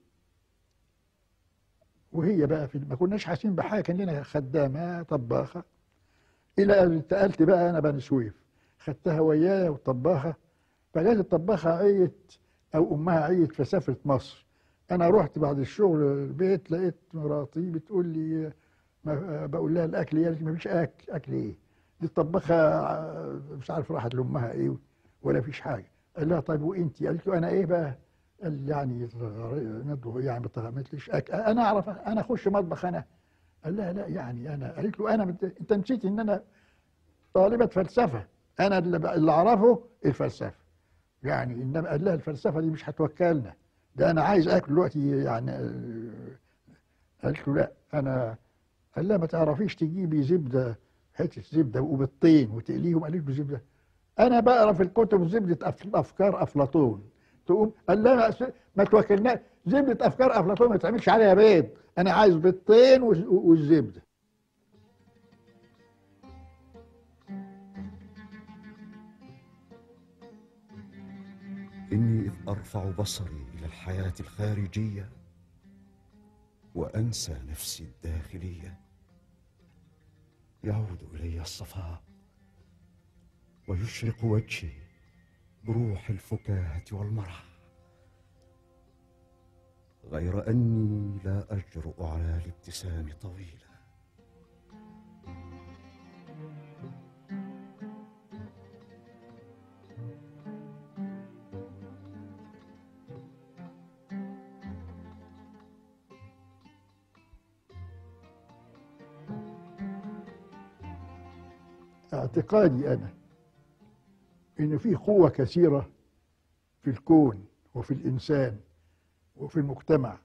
وهي بقى في ما كناش حاسين بحاجه كان لنا خدامه طباخه الى ان انتقلت بقى انا بني سويف خدتها ويايا والطباخه فجات الطباخه عيت او امها عيت فسافرت مصر انا رحت بعد الشغل البيت لقيت مراتي بتقول لي ما بقول لها الاكل قالت لي ما فيش اكل اكل ايه دي الطباخه ع- مش عارف راحت لامها ايه ولا فيش حاجه قال لها طيب وانت قالت له انا ايه بقى قال لي يعني ندعو يعني ما ليش أكل انا اعرف انا اخش مطبخ انا قال لها لا يعني انا قالت له انا مت- انت نسيت ان انا طالبه فلسفه انا اللي ب- اللي اعرفه الفلسفه يعني انما قال لها الفلسفه دي مش هتوكلنا ده انا عايز اكل دلوقتي يعني آه، قالت له لا انا قال لها ما تعرفيش تجيبي زبده حته زبده وبالطين وتقليهم قالت له زبده انا بقرا في الكتب زبده أف- افكار افلاطون تقوم قال لا لا، ما توكلنا زبده افكار افلاطون ما تعملش عليها بيض انا عايز بيضتين والز- والزبده إني إذ أرفع بصري إلى الحياة الخارجية وأنسى نفسي الداخلية يعود إلي الصفاء ويشرق وجهي بروح الفكاهة والمرح غير أني لا أجرؤ على الابتسام طويلا اعتقادي انا ان في قوه كثيره في الكون وفي الانسان وفي المجتمع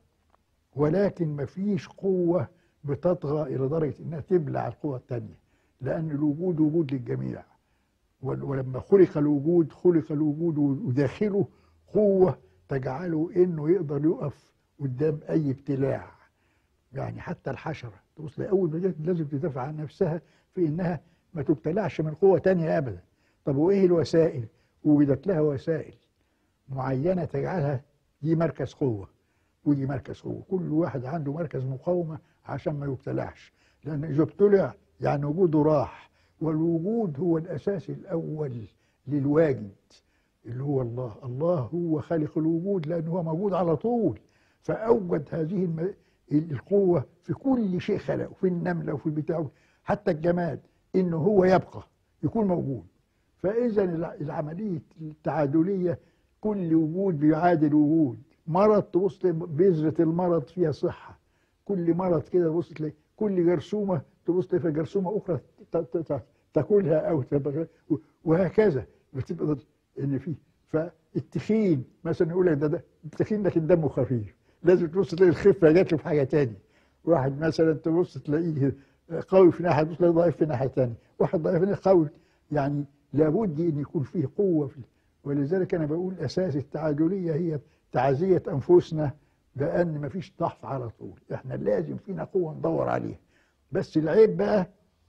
ولكن ما فيش قوه بتطغى الى درجه انها تبلع القوه الثانيه لان الوجود وجود للجميع ول- ولما خلق الوجود خلق الوجود وداخله قوه تجعله انه يقدر يقف قدام اي ابتلاع يعني حتى الحشره تبص اول ما جت لازم تدافع عن نفسها في انها ما تبتلعش من قوه تانية ابدا طب وايه الوسائل وجدت لها وسائل معينه تجعلها دي مركز قوه ودي مركز قوه كل واحد عنده مركز مقاومه عشان ما يبتلعش لان اذا ابتلع يعني وجوده راح والوجود هو الاساس الاول للواجد اللي هو الله الله هو خالق الوجود لانه هو موجود على طول فاوجد هذه الم... القوه في كل شيء خلقه في النمله وفي البتاع حتى الجماد انه هو يبقى يكون موجود فاذا الع- العمليه التعادليه كل وجود بيعادل وجود مرض تبص تلاقي بذره المرض فيها صحه كل مرض كده تبص تلاقي كل جرثومه تبص تلاقي في جرثومه اخرى ت- ت- ت- تاكلها او تبقى- وهكذا بتبقى ان في فالتخين مثلا يقول لك ده ده التخين لكن دمه خفيف لازم تبص تلاقي الخفه جات له في حاجه تاني واحد مثلا تبص تلاقيه قوي في ناحيه تبص تلاقيه ضعيف في ناحيه تانية واحد ضعيف في ناحيه قوي يعني لابد ان يكون فيه قوه في ولذلك انا بقول اساس التعادليه هي تعزيه انفسنا بان مفيش ضعف على طول احنا لازم فينا قوه ندور عليها بس العيب بقى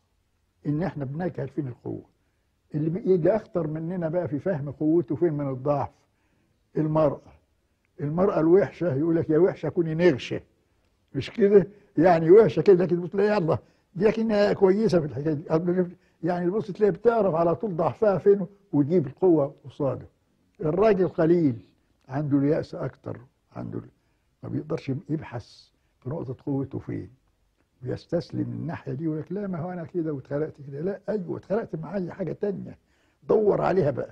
ان احنا بنجهل فين القوه اللي بي- اللي اخطر مننا بقى في فهم قوته فين من الضعف المراه المراه الوحشه يقول لك يا وحشه كوني نغشه مش كده يعني وحشه كده لكن بص تلاقي يلا دي لكنها كويسه في الحكايه دي أصل يعني بص تلاقي بتعرف على طول ضعفها فين وتجيب القوه قصاده الراجل قليل عنده اليأس اكتر عنده ما بيقدرش يبحث في نقطه قوته فين بيستسلم من الناحيه دي ويقول لك لا ما هو انا كده واتخلقت كده لا ايوه اتخلقت مع اي حاجه تانية دور عليها بقى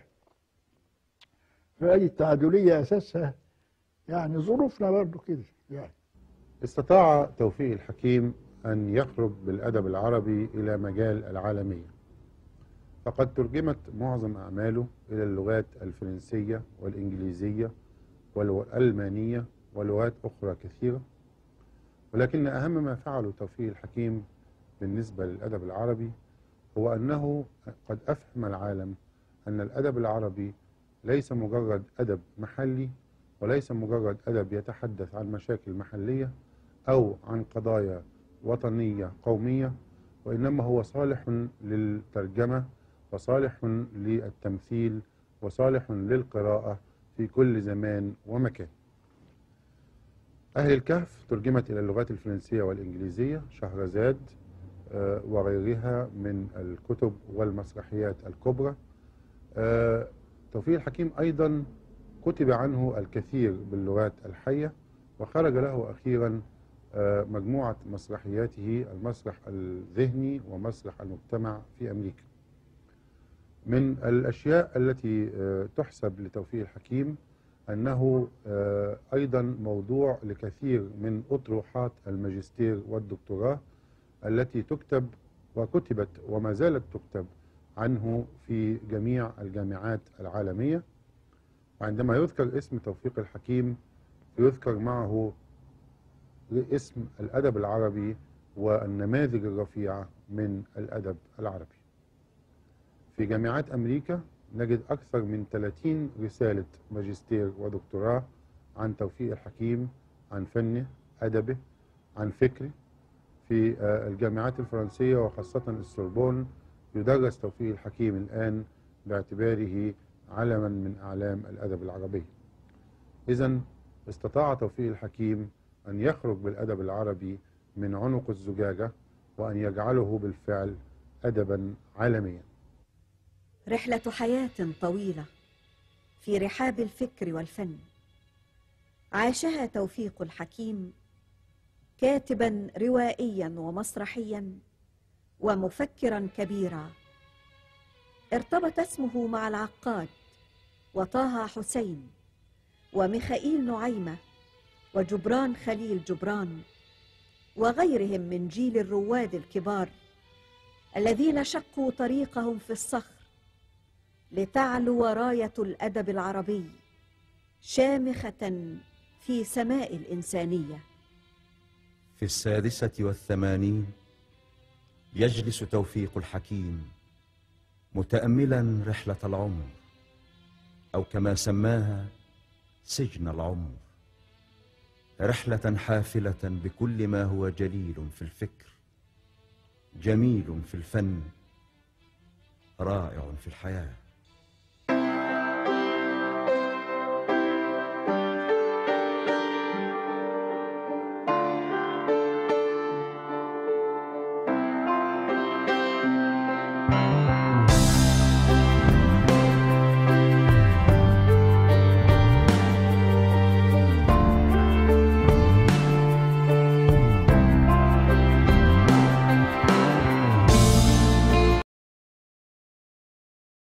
فهذه التعادليه اساسها يعني ظروفنا برضو كده يعني استطاع توفيق الحكيم أن يخرج بالأدب العربي إلى مجال العالمية فقد ترجمت معظم أعماله إلى اللغات الفرنسية والإنجليزية والألمانية ولغات أخرى كثيرة ولكن أهم ما فعله توفيق الحكيم بالنسبة للأدب العربي هو أنه قد أفهم العالم أن الأدب العربي ليس مجرد أدب محلي وليس مجرد أدب يتحدث عن مشاكل محلية أو عن قضايا وطنية قومية وإنما هو صالح للترجمة وصالح للتمثيل وصالح للقراءة في كل زمان ومكان أهل الكهف ترجمت إلى اللغات الفرنسية والإنجليزية شهرزاد آه، وغيرها من الكتب والمسرحيات الكبرى آه، توفيق الحكيم أيضا كتب عنه الكثير باللغات الحية وخرج له أخيرا آه، مجموعة مسرحياته المسرح الذهني ومسرح المجتمع في أمريكا من الأشياء التي آه، تحسب لتوفيق الحكيم أنه آه، أيضا موضوع لكثير من أطروحات الماجستير والدكتوراه التي تكتب وكتبت وما زالت تكتب عنه في جميع الجامعات العالمية وعندما يذكر اسم توفيق الحكيم يذكر معه اسم الأدب العربي والنماذج الرفيعة من الأدب العربي في جامعات أمريكا نجد أكثر من 30 رسالة ماجستير ودكتوراه عن توفيق الحكيم عن فنه أدبه عن فكره في آه، الجامعات الفرنسية وخاصة السوربون يدرس توفيق الحكيم الآن باعتباره علما من أعلام الأدب العربي إذا استطاع توفيق الحكيم أن يخرج بالأدب العربي من عنق الزجاجة وأن يجعله بالفعل أدبا عالميا رحلة حياة طويلة في رحاب الفكر والفن عاشها توفيق الحكيم كاتبا روائيا ومسرحيا ومفكرا كبيرا ارتبط اسمه مع العقاد وطه حسين وميخائيل نعيمه وجبران خليل جبران وغيرهم من جيل الرواد الكبار الذين شقوا طريقهم في الصخر لتعلو رايه الادب العربي شامخه في سماء الانسانيه في السادسة والثمانين يجلس توفيق الحكيم متأملا رحلة العمر أو كما سماها سجن العمر رحلة حافلة بكل ما هو جليل في الفكر جميل في الفن رائع في الحياه